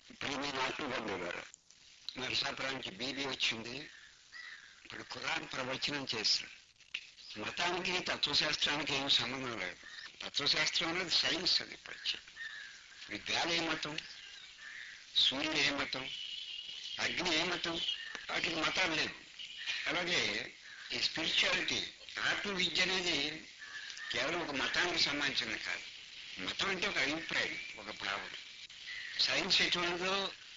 ప్రేమి నాటు బంధువులారు నరసాపురానికి బీబీ వచ్చింది ఇప్పుడు ఖురాన్ ప్రవచనం చేస్తుంది మతానికి తత్వశాస్త్రానికి ఏం సంబంధం లేదు తత్వశాస్త్రం అనేది సైన్స్ అది ప్రత్యేక ఈ గాలి ఏ మతం సూర్యుడు ఏ మతం అగ్ని ఏ మతం వాటికి మతాలు లేవు అలాగే ఈ స్పిరిచువాలిటీ ఆత్మ విద్య అనేది కేవలం ఒక మతానికి సంబంధించింది కాదు మతం అంటే ఒక అభిప్రాయం ఒక భావం సైన్స్ ఎటువంటిదో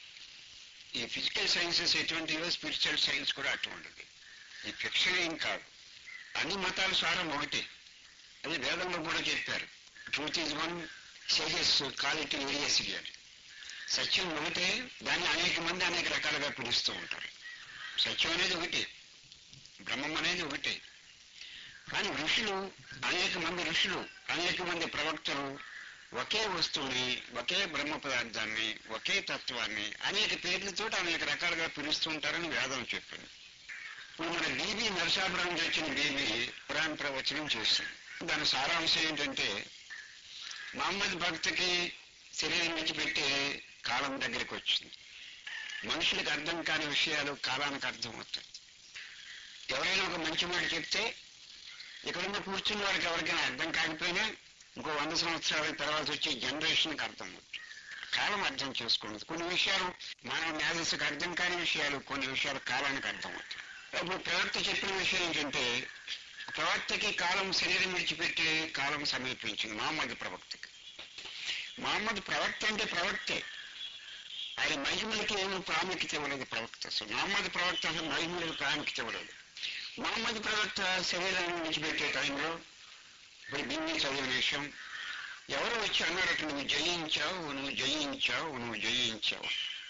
ఈ ఫిజికల్ సైన్సెస్ ఎటువంటివో స్పిరిచువల్ సైన్స్ కూడా అటువంటిది ఈ ఫిక్షన్ ఏం కాదు అన్ని మతాల సారం ఒకటే అది వేదంలో కూడా చెప్పారు truth is one sages call it various అని సత్యం ఒకటే దాన్ని అనేక మంది అనేక రకాలుగా పిలుస్తూ ఉంటారు సత్యం అనేది ఒకటి బ్రహ్మం అనేది ఒకటే కానీ ఋషులు అనేక మంది ఋషులు అనేక మంది ప్రవక్తలు ఒకే వస్తువుని ఒకే బ్రహ్మ పదార్థాన్ని ఒకే తత్వాన్ని అనేక పేర్లతో అనేక రకాలుగా పిలుస్తూ ఉంటారని వేదం చెప్పింది ఇప్పుడు మన బీబీ నరసాపురం నుంచి వచ్చిన బీబీ పురాణ ప్రవచనం చేస్తుంది దాని సారాంశం ఏంటంటే మహమ్మద్ భక్తికి శరీరం విడిచిపెట్టే కాలం దగ్గరికి వచ్చింది మనుషులకు అర్థం కాని విషయాలు కాలానికి అర్థం అవుతాయి ఎవరైనా ఒక మంచి మాట చెప్తే ఇక్కడున్న కూర్చున్న వాడికి ఎవరికైనా అర్థం కాకపోయినా ఇంకో వంద సంవత్సరాల తర్వాత వచ్చే జనరేషన్కి అర్థం అవుతుంది కాలం అర్థం చేసుకోండి కొన్ని విషయాలు మానవ మేధస్సుకు అర్థం కాని విషయాలు కొన్ని విషయాలు కాలానికి అర్థం అవుతాయి ఇప్పుడు ప్రవక్త చెప్పిన విషయం ఏంటంటే ప్రవక్తకి కాలం శరీరం విడిచిపెట్టే కాలం సమీపించింది మహమ్మద్ ప్రవక్తకి మహమ్మద్ ప్రవక్త అంటే ప్రవక్తే ఆయన మహిమలకి ఏమీ ప్రాముఖ్యత ఇవ్వలేదు ప్రవక్త అసలు మహమ్మద్ ప్రవక్త అసలు మహిమలకు ప్రాముఖ్యత ఇవ్వలేదు మహమ్మద్ ప్రవక్త శరీరాన్ని విడిచిపెట్టే టైంలో ఇప్పుడు బిన్ని చదివిన విషయం ఎవరు వచ్చి అన్నారట నువ్వు జయించావు నువ్వు జయించావు నువ్వు జయించావు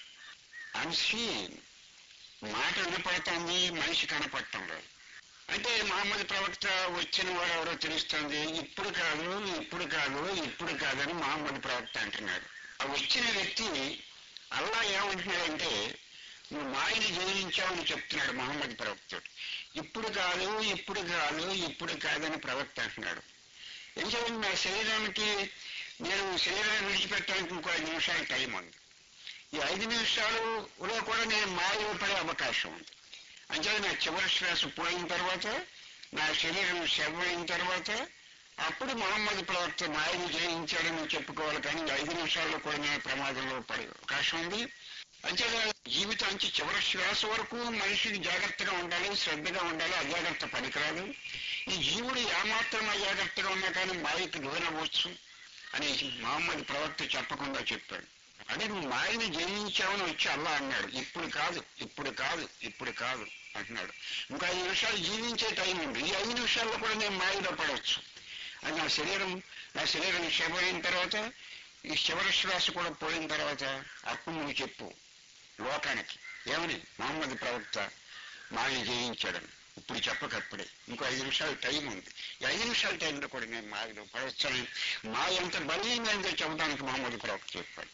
అన్సీన్ మాట వినపడుతుంది మనిషి కనపడటం లేదు అంటే మహమ్మద్ ప్రవక్త వచ్చిన వాడు ఎవరో తెలుస్తుంది ఇప్పుడు కాదు ఇప్పుడు కాదు ఇప్పుడు కాదని మహమ్మద్ ప్రవక్త అంటున్నాడు ఆ వచ్చిన వ్యక్తి అల్లా ఏమంటున్నాడంటే నువ్వు మాయని జయించావని చెప్తున్నాడు మహమ్మద్ ప్రవక్త ఇప్పుడు కాదు ఇప్పుడు కాదు ఇప్పుడు కాదని ప్రవక్త అంటున్నాడు ఏం చేయండి నా శరీరానికి నేను శరీరాన్ని విడిచిపెట్టడానికి ఇంకో ఐదు నిమిషాలు టైం ఉంది ఈ ఐదు నిమిషాలలో కూడా నేను మాయలో పడే అవకాశం ఉంది అంటే నా చివరి శ్వాస పోయిన తర్వాత నా శరీరం శవైన తర్వాత అప్పుడు మహమ్మద్ ప్రవక్త మాయను జయించాడని చెప్పుకోవాలి కానీ ఈ ఐదు నిమిషాల్లో కూడా నేను ప్రమాదంలో పడే అవకాశం ఉంది అంటే జీవితానికి చివరి శ్వాస వరకు మనిషికి జాగ్రత్తగా ఉండాలి శ్రద్ధగా ఉండాలి అజాగ్రత్త పనికిరాదు ఈ జీవుడు ఏమాత్రం అజాగ్రత్తగా ఉన్నా కానీ మాయకి దూరవచ్చు అని మహమ్మద్ ప్రవక్త చెప్పకుండా చెప్పాడు అంటే నువ్వు మాయని జయించావని వచ్చి అల్లా అన్నాడు ఇప్పుడు కాదు ఇప్పుడు కాదు ఇప్పుడు కాదు అంటున్నాడు ఇంకా ఐదు నిమిషాలు జీవించే టైం ఉంది ఈ ఐదు నిమిషాల్లో కూడా నేను మాయలో పడవచ్చు అది నా శరీరం నా శరీరం క్షమైన తర్వాత ఈ చివరి శ్వాస కూడా పోయిన తర్వాత అప్పుడు నువ్వు చెప్పు లోకానికి ఏమని మహమ్మద్ ప్రవక్త మాయని జయించాడని ఇప్పుడు చెప్పకప్పుడే ఇంకో ఐదు నిమిషాలు టైం ఉంది ఈ ఐదు నిమిషాల టైంలో కూడా నేను మాయలో పడవచ్చని మాయ ఎంత బలీయమైందో చెప్పడానికి మహమ్మద్ ప్రవక్త చెప్పాడు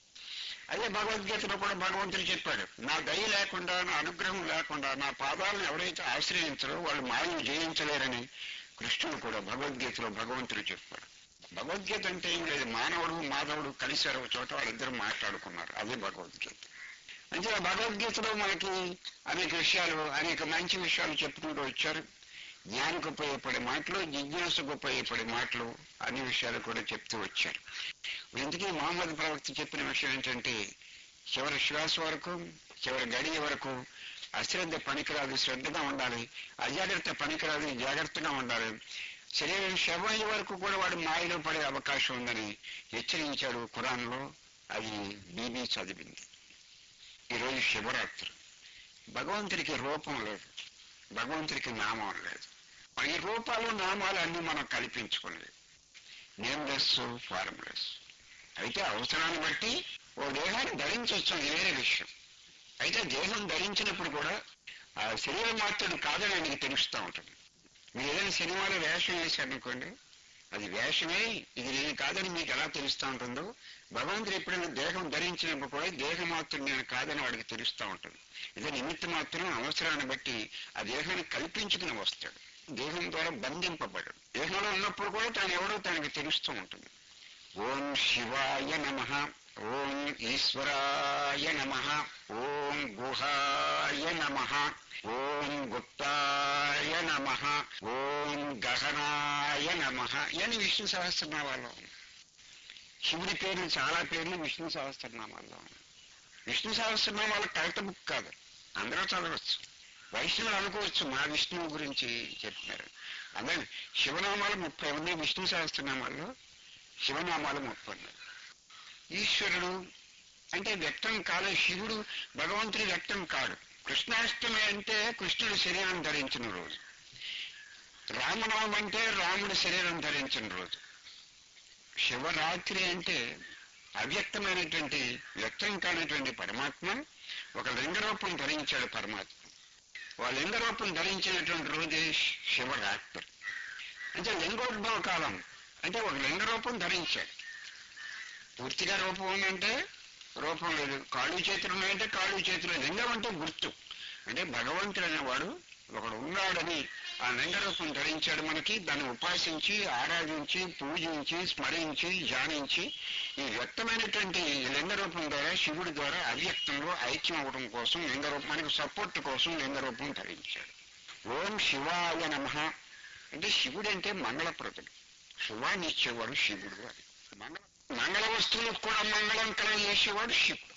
అదే భగవద్గీతలో కూడా భగవంతుడు చెప్పాడు నా దయ లేకుండా నా అనుగ్రహం లేకుండా నా పాదాలను ఎవరైతే ఆశ్రయించారో వాళ్ళు మాయను జయించలేరని కృష్ణుడు కూడా భగవద్గీతలో భగవంతుడు చెప్పాడు భగవద్గీత అంటే ఏం లేదు మానవుడు మాధవుడు కలిశారు ఒక చోట వాళ్ళిద్దరు మాట్లాడుకున్నారు అదే భగవద్గీత అంటే ఆ భగవద్గీతలో మనకి అనేక విషయాలు అనేక మంచి విషయాలు చెప్పుకుంటూ వచ్చారు జ్ఞానికి ఉపయోగపడే మాటలు జిజ్ఞాసకు ఉపయోగపడే మాటలు అన్ని విషయాలు కూడా చెప్తూ వచ్చారు ఇందుకీ మహమ్మద్ ప్రవక్త చెప్పిన విషయం ఏంటంటే చివరి శ్వాస వరకు చివరి గడియ వరకు అశ్రద్ధ పనికిరాదు శ్రద్ధగా ఉండాలి అజాగ్రత్త పనికిరాదు జాగ్రత్తగా ఉండాలి శరీరం శవయ్యే వరకు కూడా వాడు మాయలో పడే అవకాశం ఉందని హెచ్చరించాడు ఖురాన్లో అది బీబీ చదివింది ఈరోజు శివరాత్రి భగవంతుడికి రూపం లేదు భగవంతుడికి నామం లేదు ఈ రూపాలు నామాలు అన్ని మనం కల్పించుకోలేదు నేమ్లెస్ ఫార్మ్లెస్ అయితే అవసరాన్ని బట్టి ఓ దేహాన్ని ధరించవచ్చు అది వేరే విషయం అయితే దేహం ధరించినప్పుడు కూడా ఆ శరీరం మాత్రం కాదని ఆయనకి తెలుస్తూ ఉంటుంది మీరు ఏదైనా సినిమాలో వేషం వేశారనుకోండి అది వేషమే ఇది నేను కాదని మీకు ఎలా తెలుస్తూ ఉంటుందో భగవంతుడు ఎప్పుడైనా దేహం ధరించినప్పుడు కూడా దేహం మాత్రం నేను కాదని వాడికి తెలుస్తూ ఉంటుంది ఇదే నిమిత్త మాత్రం అవసరాన్ని బట్టి ఆ దేహాన్ని కల్పించుకుని వస్తాడు దేహం ద్వారా బంధింపబడడు దేహంలో ఉన్నప్పుడు కూడా తాను ఎవడో తనకి తెలుస్తూ ఉంటుంది ఓం శివాయ నమ ఓం ఈశ్వరాయ నమ ఓం గుహాయ నమ ఓం గుప్తాయ నమ ఓం గహనాయ నమ అని విష్ణు సహస్రనామాల్లో ఉంది. శివుడి పేర్లు చాలా పేర్లు విష్ణు సహస్రనామాల్లో ఉన్నాయి. విష్ణు సహస్రనామాల కవిత బుక్ కాదు అందరూ చదవచ్చు వైష్ణవులు అనుకోవచ్చు మా విష్ణువు గురించి చెప్పినారు అందరూ శివనామాలు ముప్పై ఉన్నాయి విష్ణు సహస్రనామాల్లో శివనామాలు ముప్పై ఉన్నాయి ఈశ్వరుడు అంటే వ్యక్తం కాదు శివుడు భగవంతుడి వ్యక్తం కాడు కృష్ణాష్టమి అంటే కృష్ణుడు శరీరం ధరించిన రోజు రామనవమి అంటే రాముడి శరీరం ధరించిన రోజు శివరాత్రి అంటే అవ్యక్తమైనటువంటి వ్యక్తం కానటువంటి పరమాత్మ ఒక లింగరూపం ధరించాడు పరమాత్మ ఆ లింగరూపం ధరించినటువంటి రోజే శివరాత్రి అంటే లింగోద్భవ కాలం అంటే ఒక లింగరూపం ధరించాడు పూర్తిగా రూపం ఉందంటే రూపం లేదు కాళ్ళు చేతులు ఉన్నాయంటే కాళ్ళు చేతులు లింగం అంటే గుర్తు అంటే భగవంతుడు అనేవాడు ఒకడు ఉన్నాడని ఆ లింగరూపం ధరించాడు మనకి దాన్ని ఉపాసించి ఆరాధించి పూజించి స్మరించి ధ్యానించి ఈ వ్యక్తమైనటువంటి ఈ లింగరూపం ద్వారా శివుడి ద్వారా అవ్యక్తంలో ఐక్యం అవడం కోసం లింగరూపం మనకి సపోర్ట్ కోసం లింగరూపం ధరించాడు ఓం శివాయ నమ అంటే శివుడు అంటే మంగళప్రదుడు శివాన్ని ఇచ్చేవాడు శివుడు అది మంగళ మంగళ వస్తువులకు కూడా మంగళం కలగజేసేవాడు శివుడు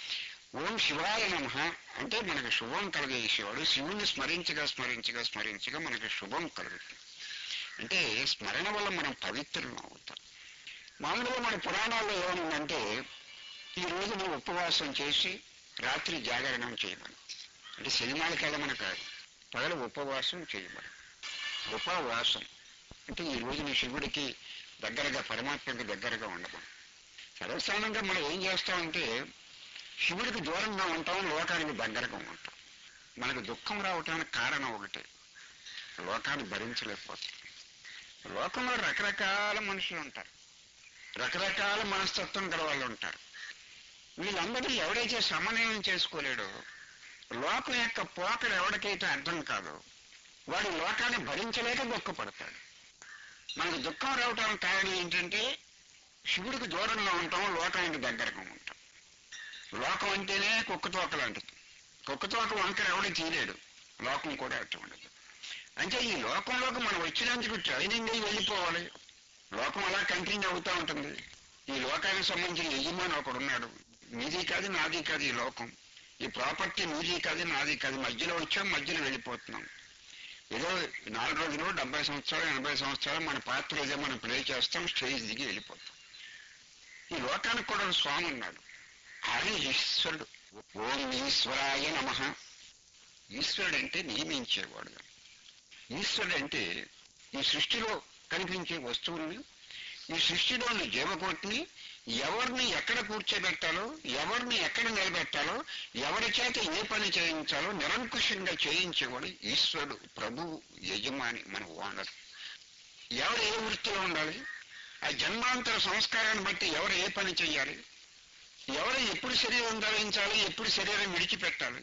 ఓం శివాయ నమ అంటే మనకు శుభం కలగజేసేవాడు శివుణ్ణి స్మరించగా స్మరించగా స్మరించగా మనకు శుభం కలుగుతుంది అంటే స్మరణ వల్ల మనం పవిత్రం అవుతాం మామూలుగా మన పురాణాల్లో ఏమనుందంటే ఈ రోజు నువ్వు ఉపవాసం చేసి రాత్రి జాగరణం చేయమని అంటే సినిమాలకి వెళ్ళమని కాదు పగలు ఉపవాసం చేయమని ఉపవాసం అంటే ఈ రోజు నీ శివుడికి దగ్గరగా పరమాత్మకి దగ్గరగా ఉండమని సర్వసాధారణంగా మనం ఏం చేస్తామంటే శివుడికి దూరంగా ఉంటాం లోకానికి దగ్గరగా ఉంటాం మనకు దుఃఖం రావటానికి కారణం ఒకటే లోకాన్ని భరించలేకపోతాం లోకంలో రకరకాల మనుషులు ఉంటారు రకరకాల మనస్తత్వం గల వాళ్ళు ఉంటారు వీళ్ళందరూ ఎవడైతే సమన్వయం చేసుకోలేడో లోకం యొక్క పోకడు ఎవరికైతే అర్థం కాదో వాడు లోకాన్ని భరించలేక దుఃఖపడతాడు మనకు దుఃఖం రావటానికి కారణం ఏంటంటే శివుడికి దూరంగా ఉంటాం లోకానికి దగ్గరగా ఉంటాం లోకం అంటేనే కుక్కతోక లాంటిది కుక్కతోక వంకర ఎవడు తీలేడు లోకం కూడా అట్టు ఉండదు అంటే ఈ లోకంలోకి మనం వచ్చినందుకు ట్రైనింగ్ అయ్యి వెళ్ళిపోవాలి లోకం అలా కంటిన్యూ అవుతూ ఉంటుంది ఈ లోకానికి సంబంధించిన యజమాని ఒకడు ఉన్నాడు నీది కాదు నాది కాదు ఈ లోకం ఈ ప్రాపర్టీ నీది కాదు నాది కాదు మధ్యలో వచ్చాం మధ్యలో వెళ్ళిపోతున్నాం ఏదో నాలుగు రోజులు డెబ్బై సంవత్సరాలు ఎనభై సంవత్సరాలు మన పాత్ర ఏదో మనం ప్లే చేస్తాం స్టేజ్ దిగి వెళ్ళిపోతాం ఈ లోకానికి కూడా ఒక స్వామి ఉన్నాడు ఆయన ఈశ్వరుడు ఓం ఈశ్వరాయ నమ ఈశ్వరుడు అంటే నియమించేవాడు ఈశ్వరుడు అంటే ఈ సృష్టిలో కనిపించే వస్తువుల్ని ఈ సృష్టిలోని జీవకోటిని ఎవరిని ఎక్కడ కూర్చోబెట్టాలో ఎవరిని ఎక్కడ నిలబెట్టాలో ఎవరి చేత ఏ పని చేయించాలో నిరంకుశంగా చేయించేవాడు ఈశ్వరుడు ప్రభువు యజమాని మన ఓనర్ ఎవరు ఏ వృత్తిలో ఉండాలి ఆ జన్మాంతర సంస్కారాన్ని బట్టి ఎవరు ఏ పని చేయాలి ఎవరు ఎప్పుడు శరీరం ధరించాలి ఎప్పుడు శరీరం విడిచిపెట్టాలి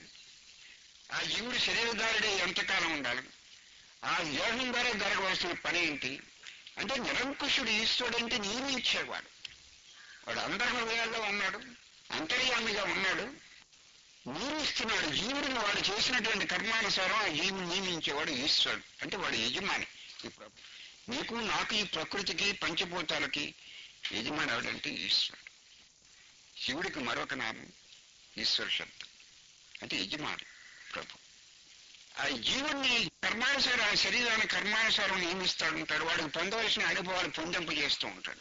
ఆ జీవుడు శరీరధారుడే ఎంతకాలం ఉండాలి ఆ దేహం ద్వారా జరగవలసిన పని ఏంటి అంటే నిరంకుశుడు ఈశ్వరుడు అంటే నియమించేవాడు వాడు అందరి హృదయాల్లో ఉన్నాడు అంతర్యామిగా ఉన్నాడు నియమిస్తున్నాడు జీవుడిని వాడు చేసినటువంటి కర్మానుసారం ఆ జీవుని నియమించేవాడు ఈశ్వరుడు అంటే వాడు యజమాని ఈ ప్ర- నీకు నాకు ఈ ప్రకృతికి పంచభూతాలకి యజమాని ఎవడంటే ఈశ్వరుడు శివుడికి మరొక నామం ఈశ్వర శబ్దం అంటే యజమాని ప్రభు ఆ జీవుణ్ణి కర్మానుసారం ఆ శరీరాన్ని కర్మానుసారం నియమిస్తాడు ఉంటాడు వాడికి పొందవలసిన అనుభవాలు పొందింపు చేస్తూ ఉంటాడు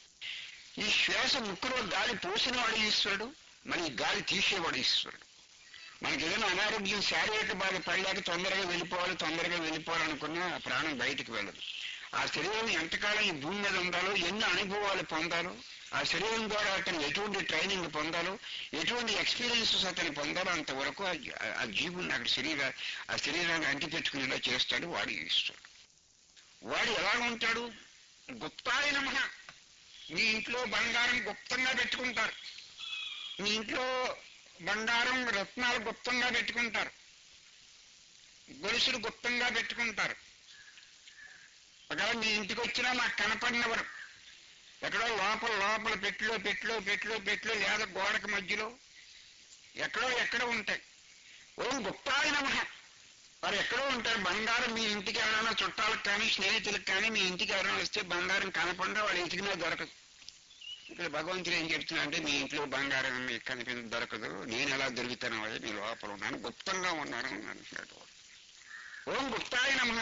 ఈ శ్వాస ముక్కులో గాలి పోసినవాడు ఈశ్వరుడు మరి ఈ గాలి తీసేవాడు ఈశ్వరుడు మనకి ఏదైనా అనారోగ్యం శారీరక బాధ పడలేక తొందరగా వెళ్ళిపోవాలి తొందరగా వెళ్ళిపోవాలనుకున్నా ఆ ప్రాణం బయటికి వెళ్ళదు ఆ శరీరం ఎంతకాలం ఈ భూమి మీద ఉండాలో ఎన్ని అనుభవాలు పొందాలో ఆ శరీరం ద్వారా అతను ఎటువంటి ట్రైనింగ్ పొందాలో ఎటువంటి ఎక్స్పీరియన్సెస్ అతను పొందాలో అంతవరకు ఆ జీ- ఆ జీవుని అక్కడ శరీర ఆ శరీరాన్ని అంటి పెట్టుకునేలా చేస్తాడు వాడు ఈశ్వరుడు వాడు ఎలా ఉంటాడు గుప్తాయ నమః మీ ఇంట్లో బంగారం గుప్తంగా పెట్టుకుంటారు మీ ఇంట్లో బంగారం రత్నాలు గుప్తంగా పెట్టుకుంటారు గొలుసులు గుప్తంగా పెట్టుకుంటారు ఒకవేళ మీ ఇంటికి వచ్చినా మాకు కనపడినవారు ఎక్కడో లోపల లోపల పెట్టిలో పెట్టిలో పెట్టిలో పెట్టిలో లేదా గోడకి మధ్యలో ఎక్కడో ఎక్కడో ఉంటాయి ఓం గుప్తాయ నమ వారు ఎక్కడో ఉంటారు బంగారం మీ ఇంటికి ఎవరైనా చుట్టాలకు కానీ స్నేహితులకు కానీ మీ ఇంటికి ఎవరైనా వస్తే బంగారం కనపడరా వాళ్ళ ఇంటికి దొరకదు ఇక్కడ భగవంతుడు ఏం చెప్తున్నా అంటే మీ ఇంట్లో బంగారం మీకు కనిపించ దొరకదు నేను ఎలా దొరుకుతాను అది మీ లోపల ఉన్నాను గుప్తంగా ఉన్నాను అని అంటున్నాడు వాడు. ఓం గుప్తాయ నమ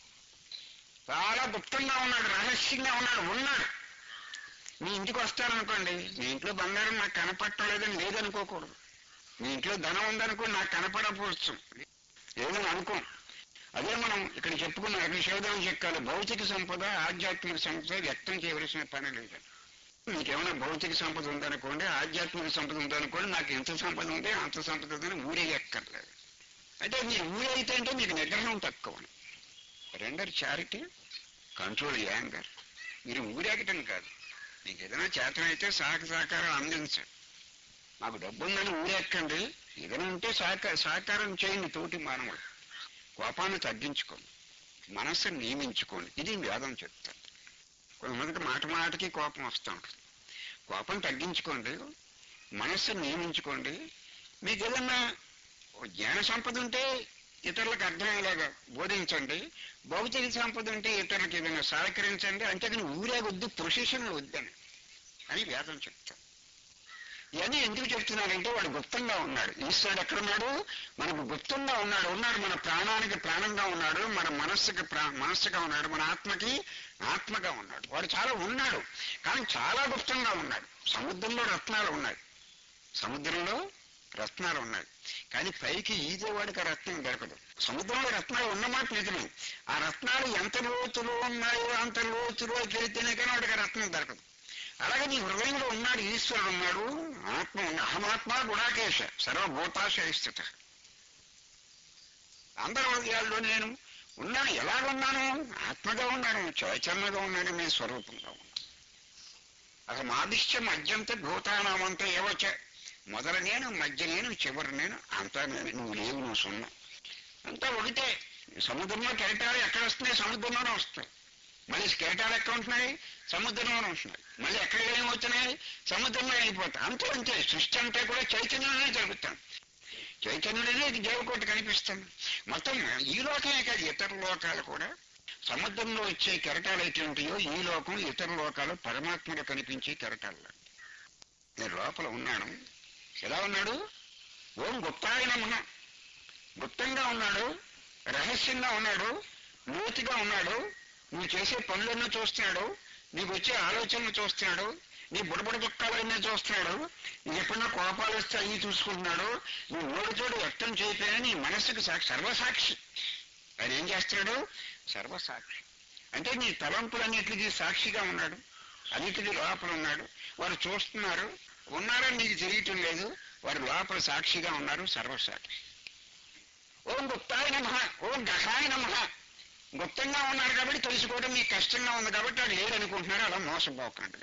చాలా గుప్తంగా ఉన్నాడు రహస్యంగా ఉన్నాడు ఉన్నాడు మీ ఇంటికి వస్తాననుకోండి మీ ఇంట్లో బంగారం నాకు కనపడటం లేదని లేదనుకోకూడదు మీ ఇంట్లో ధనం ఉందనుకో నాకు కనపడకపోవచ్చు ఏదని అనుకో అదే మనం ఇక్కడ చెప్పుకున్న అభిషేధం చెక్కాలి భౌతిక సంపద ఆధ్యాత్మిక సంపద వ్యక్తం చేయవలసిన పని లేదు మీకేమైనా భౌతిక సంపద ఉందనుకోండి ఆధ్యాత్మిక సంపద ఉందనుకోండి నాకు ఎంత సంపద ఉంది అంత సంపద ఉందని ఊరే ఎక్కర్లేదు అంటే మీరు ఊరే అయితే అంటే మీకు నిగ్రహం తక్కువ రెండర్ చారిటీ కంట్రోల్ యాంగర్ మీరు ఊరేగటం కాదు మీకు ఏదైనా చేతనైతే సహక సహకారం అందించండి మాకు డబ్బు ఉందని ఊరెక్కండి ఏదైనా ఉంటే సహకార సహకారం చేయండి తోటి మానవుడు కోపాన్ని తగ్గించుకోండి మనస్సును నియమించుకోండి ఇది వేదం చెప్తాను కొంతమందికి మాట మాటకి కోపం వస్తూ ఉంటుంది కోపం తగ్గించుకోండి మనస్సును నియమించుకోండి మీకు ఏదన్నా ఓ జ్ఞాన సంపద ఉంటే ఇతరులకు అర్థమయ్యేలాగా బోధించండి భౌతిక సంపద ఉంటే ఇతరులకు ఏదైనా సహకరించండి అంతేకాని ఊరేగొద్దు ప్రొసెషన్లు వద్దని అని వేదం చెప్తాను ఇవన్నీ ఎందుకు చెప్తున్నారంటే వాడు గుప్తంగా ఉన్నాడు ఈశ్వరుడు ఎక్కడున్నాడు మనకు గుప్తంగా ఉన్నాడు ఉన్నాడు మన ప్రాణానికి ప్రాణంగా ఉన్నాడు మన మనస్సుకి ప్రా మనస్సుగా ఉన్నాడు మన ఆత్మకి ఆత్మగా ఉన్నాడు వాడు చాలా ఉన్నాడు కానీ చాలా గుప్తంగా ఉన్నాడు సముద్రంలో రత్నాలు ఉన్నాయి సముద్రంలో రత్నాలు ఉన్నాయి కానీ పైకి ఈదే వాడికి ఆ రత్నం దొరకదు సముద్రంలో రత్నాలు ఉన్నమాట నిజమే ఆ రత్నాలు ఎంత లోతులో ఉన్నాయో అంత లోతులోకి వెళితేనే కానీ వాడికి ఆ రత్నం దొరకదు అలాగే నీ హృదయంలో ఉన్నాడు ఈశ్వరుడు ఉన్నాడు ఆత్మ ఉంది అహమాత్మ గుణాకేశ సర్వభూతాశయస్థిత అందరి హృదయాల్లో నేను ఉన్నాను ఎలాగున్నాను ఆత్మగా ఉన్నాను చైతన్యగా ఉన్నాను మీ స్వరూపంగా ఉన్నాను అసలు మాదిశ్య మధ్యంత భూతానామంతా ఏవచ్చ మొదల నేను మధ్య నేను చివరి నేను అంతా నేను నువ్వు లేవు నువ్వు సున్నా అంతా ఒకటే సముద్రంలో కెరటాలు ఎక్కడ వస్తున్నాయి సముద్రంలోనే వస్తాయి మళ్ళీ కెరటాలు ఎక్కడ ఉంటున్నాయి సముద్రంలోనే ఉంటున్నాయి మళ్ళీ ఎక్కడ ఏమవుతున్నాయి సముద్రంలో అయిపోతాయి అంతే అంతే సృష్టి అంటే కూడా చైతన్యంలోనే జరుగుతాం చైతన్యుడినే ఇది దేవకోటి కనిపిస్తుంది మొత్తం ఈ లోకమే కాదు ఇతర లోకాలు కూడా సముద్రంలో వచ్చే కెరటాలు అయితే ఉంటాయో ఈ లోకం ఇతర లోకాలు పరమాత్మగా కనిపించే కెరటాలు నేను లోపల ఉన్నాను ఎలా ఉన్నాడు ఓం గుప్తాయ నమ గుప్తంగా ఉన్నాడు రహస్యంగా ఉన్నాడు లోతుగా ఉన్నాడు నువ్వు చేసే పనులన్నీ చూస్తున్నాడు నీకు వచ్చే ఆలోచనలు చూస్తున్నాడు నీ బుడబుడ దుఃఖాలన్నీ చూస్తున్నాడు నీకు ఎప్పుడన్నా కోపాలు వస్తే అవి చూసుకుంటున్నాడు నువ్వు ఓడి చోడు వ్యక్తం చేయకపోయినా నీ మనస్సుకు సాక్షి సర్వసాక్షి ఆయన ఏం చేస్తున్నాడు సర్వసాక్షి అంటే నీ తలంపులన్నిటికీ సాక్షిగా ఉన్నాడు అన్నిటికీ లోపల ఉన్నాడు వారు చూస్తున్నారు ఉన్నారని నీకు తెలియటం లేదు వారు లోపల సాక్షిగా ఉన్నారు సర్వసాక్షి ఓం గుప్తాయ నమ ఓం గహాయ నమ గుప్తంగా ఉన్నారు కాబట్టి తెలుసుకోవడం మీకు కష్టంగా ఉంది కాబట్టి అది లేదనుకుంటున్నారు అలా మోసపోకండి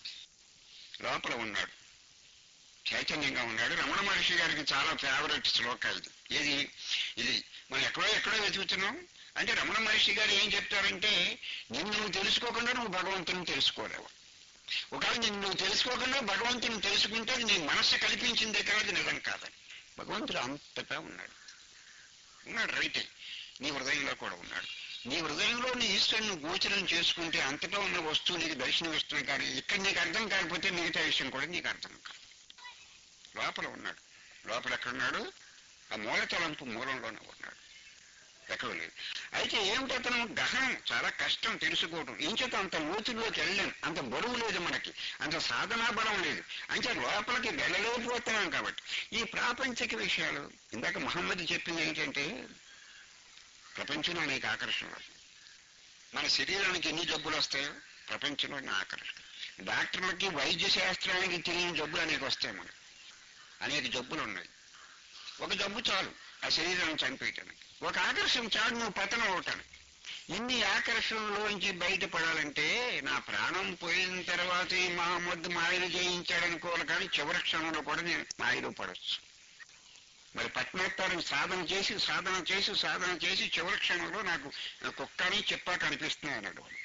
లోపల ఉన్నాడు చైతన్యంగా ఉన్నాడు రమణ మహర్షి గారికి చాలా ఫేవరెట్ శ్లోక ఇది ఏది ఇది మనం ఎక్కడో ఎక్కడో వెతుకుతున్నాం అంటే రమణ మహర్షి గారు ఏం చెప్తారంటే నిన్ను నువ్వు తెలుసుకోకుండా నువ్వు భగవంతుని తెలుసుకోలేవు ఒకవేళ నిన్ను నువ్వు తెలుసుకోకుండా భగవంతుని తెలుసుకుంటే అది నీ మనస్సు కల్పించిందే కానీ అది నిజం కాదని భగవంతుడు అంతటా ఉన్నాడు ఉన్నాడు రైటే నీ హృదయంలో కూడా ఉన్నాడు నీ హృదయంలో నీ ఈశ్వరుని గోచరం చేసుకుంటే అంతటా ఉన్న వస్తువు నీకు దర్శనం ఇస్తుంది కానీ ఇక్కడ నీకు అర్థం కాకపోతే మిగతా విషయం కూడా నీకు అర్థం కాదు లోపల ఉన్నాడు లోపల ఎక్కడున్నాడు ఆ మూల తలంపు మూలంలోనే ఉన్నాడు ఎక్కడ లేదు అయితే ఏమిటి అతను గహనం చాలా కష్టం తెలుసుకోవడం ఇంచేత అంత లోతుల్లోకి వెళ్ళాం అంత బరువు లేదు మనకి అంత సాధనా బలం లేదు అంటే లోపలికి వెళ్ళలేకపోతున్నాం కాబట్టి ఈ ప్రాపంచిక విషయాలు ఇందాక మహమ్మద్ చెప్పింది ఏంటంటే ప్రపంచంలో అనేక ఆకర్షణలు మన శరీరానికి ఎన్ని జబ్బులు వస్తాయో ప్రపంచంలో ఆకర్షణ డాక్టర్లకి వైద్య శాస్త్రానికి తెలియని జబ్బులు అనేక వస్తాయి మనకి అనేక జబ్బులు ఉన్నాయి ఒక జబ్బు చాలు ఆ శరీరాన్ని చనిపోయటానికి ఒక ఆకర్షణ చాలు నువ్వు పతనం అవటానికి ఇన్ని ఆకర్షణలోంచి బయటపడాలంటే నా ప్రాణం పోయిన తర్వాత ఈ మహమ్మద్ మాయలు జయించాడనుకోవాలి కానీ చివరి క్షణంలో కూడా నేను మాయలో పడవచ్చు మరి పట్నాత్తారం సాధన చేసి సాధన చేసి సాధన చేసి చివరి క్షణంలో నాకు కుక్క అని చెప్పా కనిపిస్తున్నాయి అన్నాడు వాడు.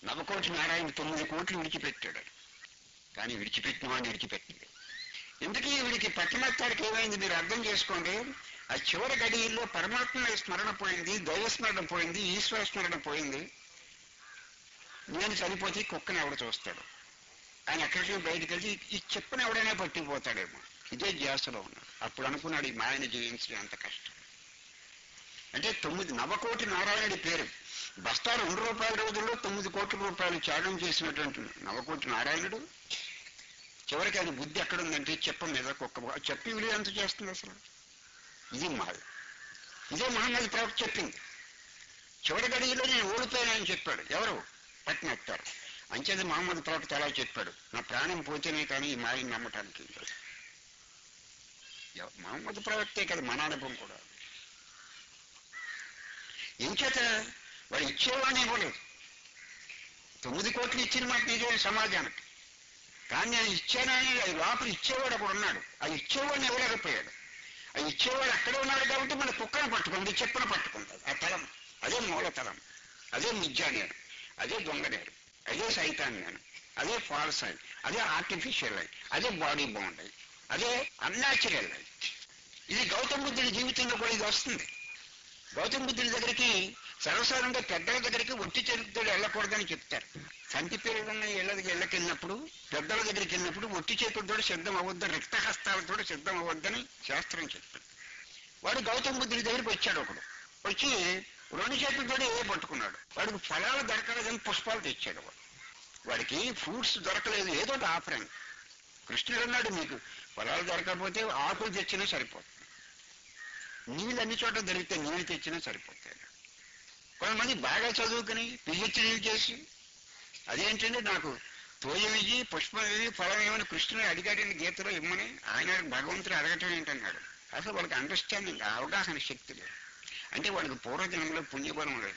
నవకోటి నారాయణ తొమ్మిది కోట్లు విడిచిపెట్టాడు కానీ విడిచిపెట్టిన వాడిని విడిచిపెట్టింది ఎందుకీ వీడికి పట్టణత్తాడికి ఏమైంది మీరు అర్థం చేసుకోండి ఆ చివరి గడియల్లో పరమాత్మ స్మరణ పోయింది దైవ స్మరణ పోయింది ఈశ్వర స్మరణ పోయింది నేను చనిపోతే కుక్కని ఎవడు చూస్తాడు ఆయన ఎక్కడికి బయటకు వెళ్ళి ఈ చెప్పుని ఎవడైనా పట్టిపోతాడేమో ఇదే ధ్యాసలో ఉన్నాడు అప్పుడు అనుకున్నాడు ఈ మాయను జయించడం అంత కష్టం అంటే తొమ్మిది నవకోటి నారాయణుడి పేరు బస్తా రెండు రూపాయల రోజుల్లో తొమ్మిది కోట్ల రూపాయలు త్యాగం చేసినటువంటి నవకోటి నారాయణుడు చివరికి ఆయన బుద్ధి ఎక్కడుందంటే చెప్ప మీద కుక్క చెప్పి విలువ ఎంత చేస్తుంది అసలు ఇది మాయ ఇదే మహానది ప్రవక్త చెప్పింది చివరి గడిలో నేను ఓడిపోయానని చెప్పాడు ఎవరు పట్టినెత్తారు అంచేది మహమ్మద్ ప్రవక్త అలా చెప్పాడు నా ప్రాణం పోతేనే కానీ ఈ మాయని నమ్మటానికి లేదు ఎవ- మహమ్మద్ ప్రవక్తే కదా మన అనుభవం కూడా ఇంచేత వాడు ఇచ్చేవాడిని ఇవ్వలేదు తొమ్మిది కోట్లు ఇచ్చిన మాట నిజమే సమాజానికి కానీ నేను ఇచ్చానని అది లోపల ఇచ్చేవాడు అక్కడ ఉన్నాడు ఆ ఇచ్చేవాడిని ఇవ్వలేకపోయాడు ఆ ఇచ్చేవాడు అక్కడే ఉన్నాడు కాబట్టి మన కుక్కను పట్టుకుంది చెప్పున పట్టుకుంది ఆ తలం అదే మూల తలం అదే మిథ్యానేరు అదే దొంగనేరు అదే సైతాన్ నేను అదే ఫాల్స్ అయి అదే ఆర్టిఫిషియల్ అయి అదే బాడీ బాండ్ అయి అదే అన్యాచురల్ అయి ఇది గౌతమ బుద్ధుడి జీవితంలో కూడా ఇది వస్తుంది గౌతమ బుద్ధుడి దగ్గరికి సర్వసాధారణంగా పెద్దల దగ్గరికి ఒట్టి చేతితో వెళ్ళకూడదని చెప్తారు సంటి పేరున్న ఇళ్ళకి ఇళ్ళకి వెళ్ళినప్పుడు పెద్దల దగ్గరికి వెళ్ళినప్పుడు ఒట్టి చేతులతో సిద్ధం అవ్వద్దని రిక్తహస్తాలతో సిద్ధం అవ్వద్దని శాస్త్రం చెప్పింది వాడు గౌతమ బుద్ధుడి దగ్గరికి వచ్చాడు ఒకడు వచ్చి రెండు చేతులతో ఏ పట్టుకున్నాడు వాడికి ఫలాలు దొరకలేదని పుష్పాలు తెచ్చాడు వాడు వాడికి ఫ్రూట్స్ దొరకలేదు ఏదో ఒకటి ఆఫరింగ్ కృష్ణుడు అన్నాడు మీకు ఫలాలు దొరకకపోతే ఆకులు తెచ్చినా సరిపోతుంది నీళ్ళు అన్ని చోట్ల దొరికితే నీళ్ళు తెచ్చినా సరిపోతాయి కొంతమంది బాగా చదువుకుని పిహెచ్డీలు చేసి అదేంటంటే నాకు తోయం ఇయ్యి పుష్పం ఇయ్యి ఫలం ఏమని కృష్ణుడు అడిగాడని గీతలో ఇమ్మని ఆయన భగవంతుడు అడగటం ఏంటన్నాడు అసలు వాళ్ళకి అండర్స్టాండింగ్ అవగాహన శక్తి లేదు అంటే వాళ్ళకి పూర్వజన్మలో పుణ్యబలం లేదు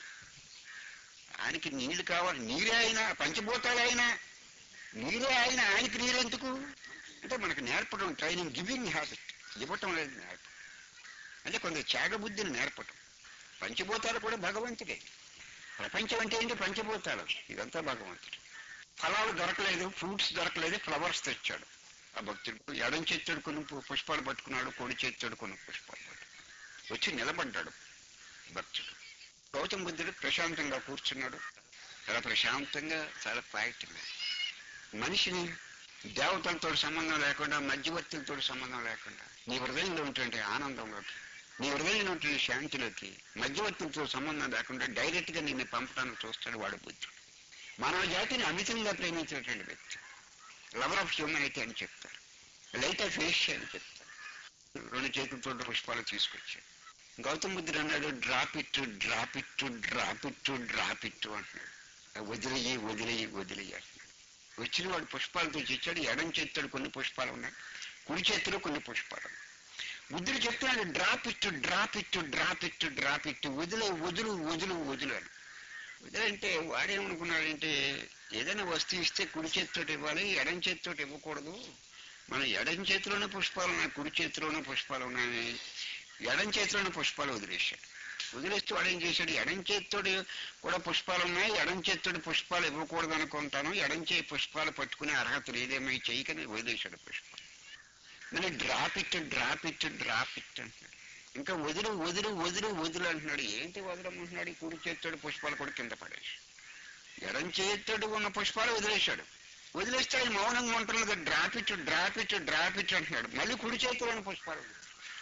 ఆయనకి నీళ్లు కావాలి నీరే అయినా పంచభూతాలు అయినా నీరే అయినా ఆయనకి నీరెందుకు అంటే మనకు నేర్పడం ట్రైనింగ్ గివింగ్ హ్యాబిట్ ఇవ్వటం లేదు నేర్పడం అంటే కొంత త్యాగబుద్ధిని నేర్పటం పంచభూతాలు కూడా భగవంతుడే ప్రపంచం అంటే ఏంటి పంచభూతాలు ఇదంతా భగవంతుడు ఫలాలు దొరకలేదు ఫ్రూట్స్ దొరకలేదు ఫ్లవర్స్ తెచ్చాడు ఆ భక్తుడు ఎడం చేతుడు కొన్ని పు- పుష్పాలు పట్టుకున్నాడు కొడి చేతుడు కొన్ని పుష్పాలు పట్టుకున్నాడు వచ్చి నిలబడ్డాడు భక్తుడు గౌతమ బుద్ధుడు ప్రశాంతంగా కూర్చున్నాడు చాలా ప్రశాంతంగా చాలా క్లారిటీగా మనిషిని దేవతలతో సంబంధం లేకుండా మధ్యవర్తులతో సంబంధం లేకుండా నీ హృదయంలో ఉంటుంటే ఆనందంలోకి నీ హృదయంలో ఉంటున్న శాంతిలోకి మధ్యవర్తులతో సంబంధం లేకుండా డైరెక్ట్ గా నిన్ను పంపడానికి చూస్తాడు వాడు బుద్ధుడు మానవ జాతిని అమితంగా ప్రేమించేటువంటి వ్యక్తి లవర్ ఆఫ్ హ్యూమనిటీ అని చెప్తారు లైట్ ఆఫ్ ఏషియా అని చెప్తారు రెండు చేతులతో పుష్పాలు తీసుకొచ్చాడు గౌతమ బుద్ధుడు అన్నాడు drop it drop it drop it drop it అంటున్నాడు వదిలేయి వదిలేయి వదిలేయి అంటున్నాడు వచ్చిన వాడు పుష్పాలు తెచ్చిచ్చాడు ఎడం చేతుడు కొన్ని పుష్పాలు ఉన్నాయి కుడి చేతిలో కొన్ని పుష్పాలు ఉన్నాయి బుద్ధుడు చెప్తున్నాడు drop it drop it drop it drop it వదిలే వదులు వదులు వదులు అని వదిలంటే వాడేమనుకున్నాడంటే ఏదైనా వస్తువు ఇస్తే కుడి చేతితో ఇవ్వాలి ఎడం చేతితో ఇవ్వకూడదు మన ఎడం చేతిలోనే పుష్పాలు ఉన్నాయి కుడి చేతిలోనే పుష్పాలు ఉన్నాయి ఎడం చేతిలోనే పుష్పాలు వదిలేశాడు వదిలేస్తే వాడు ఏం చేశాడు ఎడం చేతితోటి కూడా పుష్పాలు ఉన్నాయి ఎడం చేతితోటి పుష్పాలు ఇవ్వకూడదు అనుకుంటాను ఎడం చేయి పుష్పాలు పట్టుకునే అర్హత లేదేమో ఈ చెయ్యికని వదిలేశాడు పుష్పాలు మళ్ళీ drop it drop it drop it అంటున్నాడు ఇంకా వదులు వదులు వదులు వదులు అంటున్నాడు ఏంటి వదలమంటున్నాడు ఈ కుడి చేతితోటి పుష్పాలు కూడా కింద పడేసి ఎడం చేతితోటి ఉన్న పుష్పాలు వదిలేశాడు వదిలేస్తే ఆయన మౌనంగా ఉంటున్నది drop it drop it drop it అంటున్నాడు మళ్ళీ కుడి చేతిలో ఉన్న పుష్పాలు వదిలేశాడు.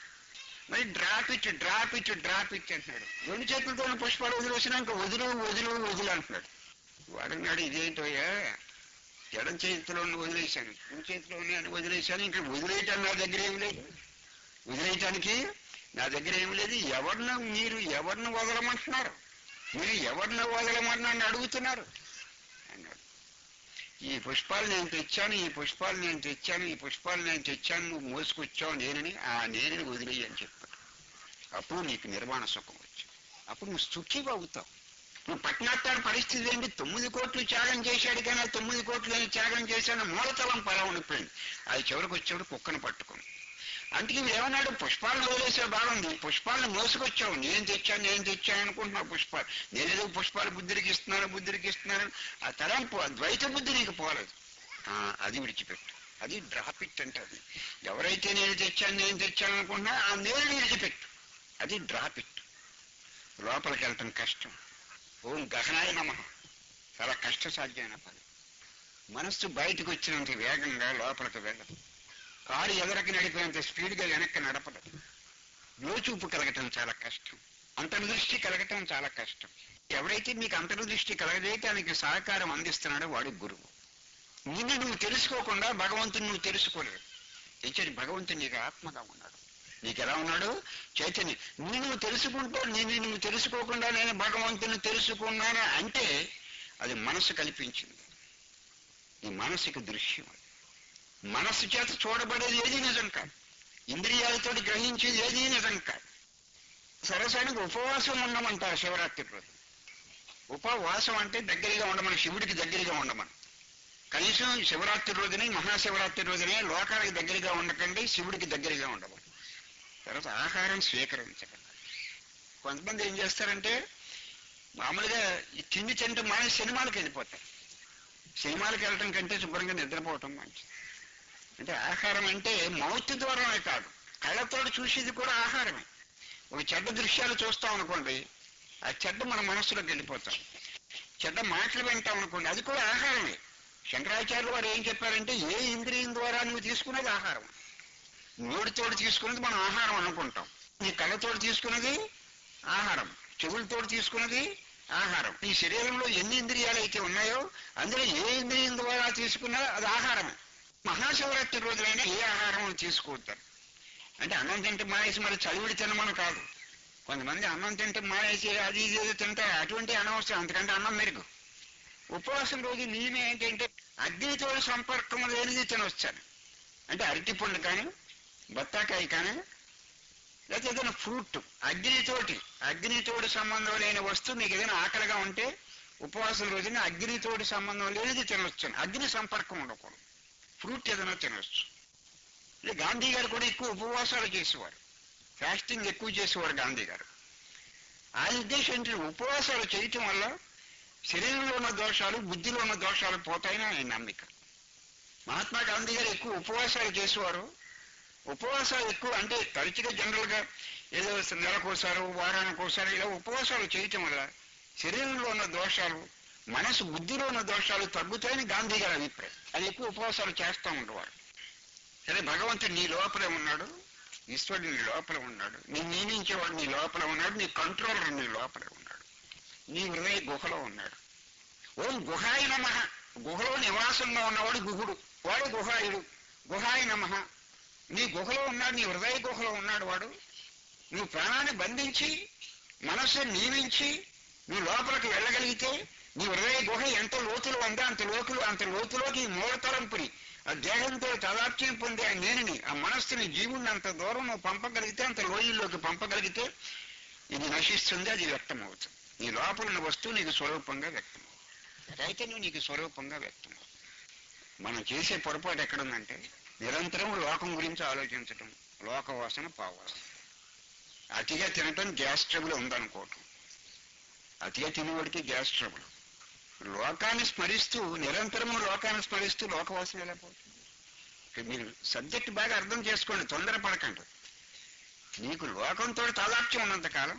మరి drop it drop it drop it అంటున్నాడు రెండు చేతులతో ఉన్న పుష్పాలు వదిలేసినాక వదులు వదులు వదులు అంటున్నాడు వాడన్నాడు ఇదేంటోయా ఎడం చేతిలో ఉన్న వదిలేశాను కుడి చేతిలో ఉన్నాయని వదిలేశాను ఇంకా వదిలేయటం నా దగ్గర ఏం లేదు వదిలేయటానికి నా దగ్గర ఏం లేదు ఎవరిని మీరు ఎవరిని వదలమంటున్నారు మీరు ఎవరిని వదలమని అడుగుతున్నారు అన్నాడు ఈ పుష్పాలు నేను తెచ్చాను ఈ పుష్పాలు నేను తెచ్చాను ఈ పుష్పాలు నేను తెచ్చాను నువ్వు మోసుకొచ్చావు నేనని ఆ నేనని వదిలేయి అని చెప్పాడు అప్పుడు నీకు నిర్మాణ సుఖం వచ్చింది అప్పుడు నువ్వు సుఖిగా అవుతావు నువ్వు పట్నాత్తాడు పరిస్థితి ఏంటి తొమ్మిది కోట్లు త్యాగం చేశాడు కానీ ఆ తొమ్మిది కోట్లు నేను త్యాగం చేశాను మూలతలం పొలం ఉండిపోయింది అది చివరికి వచ్చేవాడు కుక్కను పట్టుకుని అందుకే వీడు ఏమన్నాడు పుష్పాలను వదిలేసే బాగుంది పుష్పాలను మోసుకొచ్చావు నేను తెచ్చాను నేను తెచ్చాను అనుకుంటున్నావు పుష్పాలు నేనేదో పుష్పాలు బుద్ధికి ఇస్తున్నాను బుద్ధికి ఇస్తున్నాను ఆ తలంపు ఆ ద్వైత బుద్ధి నీకు పోలేదు ఆ, అది విడిచిపెట్టు అది డ్రాపిట్ అంటే అది ఎవరైతే నేను తెచ్చాను నేను తెచ్చాను అనుకుంటున్నా ఆ నేను విడిచిపెట్టు అది డ్రాపిట్ లోపలికి వెళ్ళటం కష్టం ఓం గహనాయ నమ చాలా కష్టసాధ్యమైన పని మనస్సు బయటకు వచ్చినంత వేగంగా లోపలికి వెళ్ళదు కారు ఎదరకి నడిపినంత స్పీడ్గా వెనక్కి నడపదు లోచూపు కలగటం చాలా కష్టం అంతర్దృష్టి కలగటం చాలా కష్టం ఎవరైతే మీకు అంతర్దృష్టి కలగజేయటానికి సహకారం అందిస్తున్నాడో వాడు గురువు నిన్ను నువ్వు తెలుసుకోకుండా భగవంతుని నువ్వు తెలుసుకోలేవు ఇచ్చటి భగవంతుడు నీకు ఆత్మగా ఉన్నాడు నీకు ఎలా ఉన్నాడు చైతన్య నిన్ను నువ్వు తెలుసుకుంటూ నిన్ను నువ్వు తెలుసుకోకుండా నేను భగవంతుని తెలుసుకున్నాను అంటే అది మనసు కల్పించింది ఈ మనసుకి దృశ్యం అది. మనస్సు చేత చూడబడేది ఏది నిజం కాదు ఇంద్రియాలతో గ్రహించేది ఏది నిజం కాదు సరసానికి ఉపవాసం ఉండమంటారు శివరాత్రి రోజు ఉపవాసం అంటే దగ్గరగా ఉండమని శివుడికి దగ్గరగా ఉండమని కనీసం శివరాత్రి రోజునే మహాశివరాత్రి రోజునే లోకానికి దగ్గరగా ఉండకండి శివుడికి దగ్గరగా ఉండమని తర్వాత ఆహారం స్వీకరించకండి కొంతమంది ఏం చేస్తారంటే మామూలుగా ఈ తిండి తింటే మానే సినిమాలకు వెళ్ళిపోతారు సినిమాలకు వెళ్ళటం కంటే శుభ్రంగా నిద్రపోవటం మంచిది అంటే ఆహారం అంటే మౌత్ ద్వారానే కాదు కళ్ళతో చూసేది కూడా ఆహారమే ఒక చెడ్డ దృశ్యాలు చూస్తాం అనుకోండి ఆ చెడ్డ మన మనస్సులోకి వెళ్ళిపోతాం చెడ్డ మాటలు వింటాం అనుకోండి అది కూడా ఆహారమే శంకరాచార్యులు వారు ఏం చెప్పారంటే ఏ ఇంద్రియం ద్వారా నువ్వు తీసుకునేది ఆహారం నోటితోటి తీసుకున్నది మనం ఆహారం అనుకుంటాం నీ కళ్ళతోటి తీసుకున్నది ఆహారం చెవులతోటి తీసుకున్నది ఆహారం ఈ శరీరంలో ఎన్ని ఇంద్రియాలు అయితే ఉన్నాయో అందులో ఏ ఇంద్రియం ద్వారా తీసుకున్నా అది ఆహారమే మహాశివరాత్రి రోజులైనా ఏ ఆహారం తీసుకోవద్దారు అంటే అన్నం తింటే మానేసి మరి చలివిడి తినమని కాదు కొంతమంది అన్నం తింటే మానేసి అది ఇది ఏదో తింటారు అటువంటి అనవసరం అంతకంటే అన్నం మెరుగు ఉపవాసం రోజు నియమం ఏంటంటే అగ్నితో సంపర్కం లేనిది తినొచ్చాను అంటే అరటిపండు కానీ బత్తాకాయ కానీ లేకపోతే ఏదైనా ఫ్రూట్ అగ్నితోటి అగ్నితోటి సంబంధం లేని వస్తువు మీకు ఏదైనా ఆకలిగా ఉంటే ఉపవాసం రోజున అగ్నితోటి సంబంధం లేనిది తినొచ్చాను అగ్ని సంపర్కం ఉండకూడదు ఫ్రూట్ ఏదైనా తినొచ్చు ఇది గాంధీ గారు కూడా ఎక్కువ ఉపవాసాలు చేసేవారు ఫాస్టింగ్ ఎక్కువ చేసేవారు గాంధీ గారు ఆయన ఉద్దేశం ఏంటంటే ఉపవాసాలు చేయటం వల్ల శరీరంలో ఉన్న దోషాలు బుద్ధిలో ఉన్న దోషాలు పోతాయని ఆయన నమ్మిక మహాత్మా గాంధీ గారు ఎక్కువ ఉపవాసాలు చేసేవారు ఉపవాసాలు ఎక్కువ అంటే తరచుగా జనరల్ గా ఏదో నెలకోసారు వారానికి ఒకసారి ఇలా ఉపవాసాలు చేయటం వల్ల శరీరంలో ఉన్న దోషాలు మనసు బుద్ధిలో ఉన్న దోషాలు తగ్గుతాయని గాంధీ గారి అభిప్రాయం అది ఎక్కువ ఉపవాసాలు చేస్తూ ఉండేవారు సరే భగవంతుడు నీ లోపలే ఉన్నాడు ఈశ్వరుడు నీ లోపల ఉన్నాడు నీ నియమించేవాడు నీ లోపల ఉన్నాడు నీ కంట్రోలర్ నీ లోపలే ఉన్నాడు నీ హృదయ గుహలో ఉన్నాడు ఓం గుహాయ నమ గుహలో నివాసంగా ఉన్నవాడు గుహుడు వాడు గుహాయుడు గుహాయ నమ నీ గుహలో ఉన్నాడు నీ హృదయ గుహలో ఉన్నాడు వాడు నువ్వు ప్రాణాన్ని బంధించి మనస్సుని నియమించి నువ్వు లోపలికి వెళ్ళగలిగితే నీ హృదయ గుహ ఎంత లోతులో ఉందో అంత లోతులు అంత లోతులోకి ఈ మూలతలంపుని ఆ దేహంతో తదాప్యం పొందే ఆ నేనుని ఆ మనస్సుని జీవుని అంత దూరం నువ్వు పంపగలిగితే అంత లోయల్లోకి పంపగలిగితే ఇది నశిస్తుంది అది వ్యక్తం అవుతుంది నీ లోపల ఉన్న వస్తువు నీకు స్వరూపంగా వ్యక్తం అవుతుంది చైతన్యం నీకు స్వరూపంగా వ్యక్తం అవుతుంది మనం చేసే పొరపాటు ఎక్కడుందంటే నిరంతరం లోకం గురించి ఆలోచించటం లోకవాసన పావాసన అతిగా తినటం గ్యాస్ ట్రబుల్ ఉందనుకోవటం అతిగా తినేవాడికి గ్యాస్ ట్రబుల్ లోకాన్ని స్మరిస్తూ నిరంతరము లోకాన్ని స్మరిస్తూ లోకవాసన ఎలా పోతుంది ఇక మీరు సబ్జెక్ట్ బాగా అర్థం చేసుకోండి తొందరపడకండి నీకు లోకంతో తాదాప్యం ఉన్నంత కాలం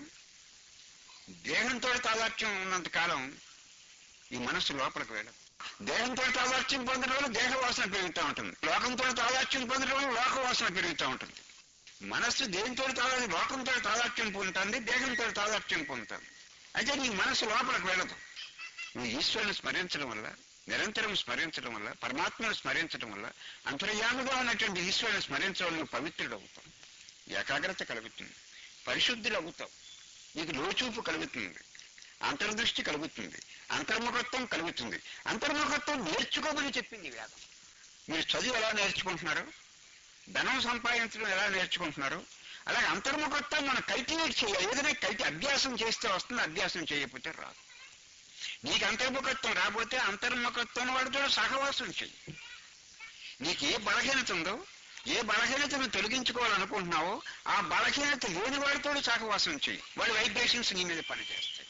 దేహంతో తాదాప్యం ఉన్నంత కాలం ఈ మనస్సు లోపలికి వెళ్ళదు దేహంతో తాదాత్యం పొందడం వల్ల దేహ వాసన పెరుగుతూ ఉంటుంది లోకంతో తాదాత్యం పొందడం వల్ల లోక వాసన పెరుగుతూ ఉంటుంది మనస్సు దేనితో తాదా లోకంతో తాదాత్యం పొందుతుంది దేహంతో తాదాత్యం పొందుతుంది అయితే నీ మనస్సు లోపలికి వెళ్ళదు నువ్వు ఈశ్వరుని స్మరించడం వల్ల నిరంతరం స్మరించడం వల్ల పరమాత్మను స్మరించడం వల్ల అంతర్యాముగా ఉన్నటువంటి ఈశ్వరుని స్మరించడం వల్ల నువ్వు పవిత్రుడు అవుతావు ఏకాగ్రత కలుగుతుంది పరిశుద్ధులు అవుతావు నీకు లోచూపు కలుగుతుంది అంతర్దృష్టి కలుగుతుంది అంతర్ముఖత్వం కలుగుతుంది అంతర్ముఖత్వం నేర్చుకోమని చెప్పింది వేదం మీరు చదువు ఎలా నేర్చుకుంటున్నారు ధనం సంపాదించడం ఎలా నేర్చుకుంటున్నారు అలాగే అంతర్ముఖత్వం మనం కల్టివేట్ చేయాలి ఏదైనా కల్టి అభ్యాసం చేస్తే వస్తుంది అభ్యాసం చేయకపోతే రాదు నీకు అంతర్ముఖత్వం రాబోతే అంతర్ముఖత్వం వాడితో సహవాసం చెయ్యి నీకు ఏ బలహీనత ఉందో ఏ బలహీనతను తొలగించుకోవాలనుకుంటున్నావో ఆ బలహీనత లేని వాడితో సహవాసం చేయి వాడి వైబ్రేషన్స్ నీ మీద పనిచేస్తాయి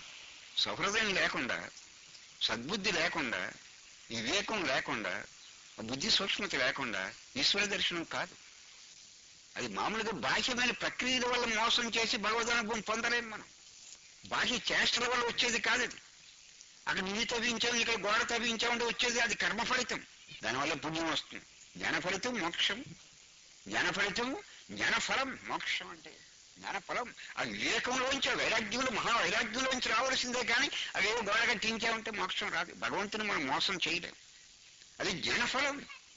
సహృదయం లేకుండా సద్బుద్ధి లేకుండా వివేకం లేకుండా బుద్ధి సూక్ష్మత లేకుండా ఈశ్వర దర్శనం కాదు అది మామూలుగా బాహ్యమైన ప్రక్రియల వల్ల మోసం చేసి భగవదనుభవం పొందలేం మనం బాహ్య చేష్టల వల్ల వచ్చేది కాదు అది అక్కడ నిధి తవ్వించాం ఇక్కడ గోడ తవ్వించాం అంటే వచ్చేది అది కర్మ ఫలితం దానివల్ల పుణ్యం వస్తుంది జ్ఞాన ఫలితం మోక్షం జ్ఞాన ఫలితం జ్ఞాన ఫలం మోక్షం అంటే జ్ఞాన ఫలం ఆ వివేకంలోంచి ఆ వైరాగ్యంలో మహా వైరాగ్యంలోంచి రావాల్సిందే కానీ అవేవో గోడ కట్టించామంటే మోక్షం రాదు భగవంతుని మనం మోసం చేయలేం అది జ్ఞాన ఫలం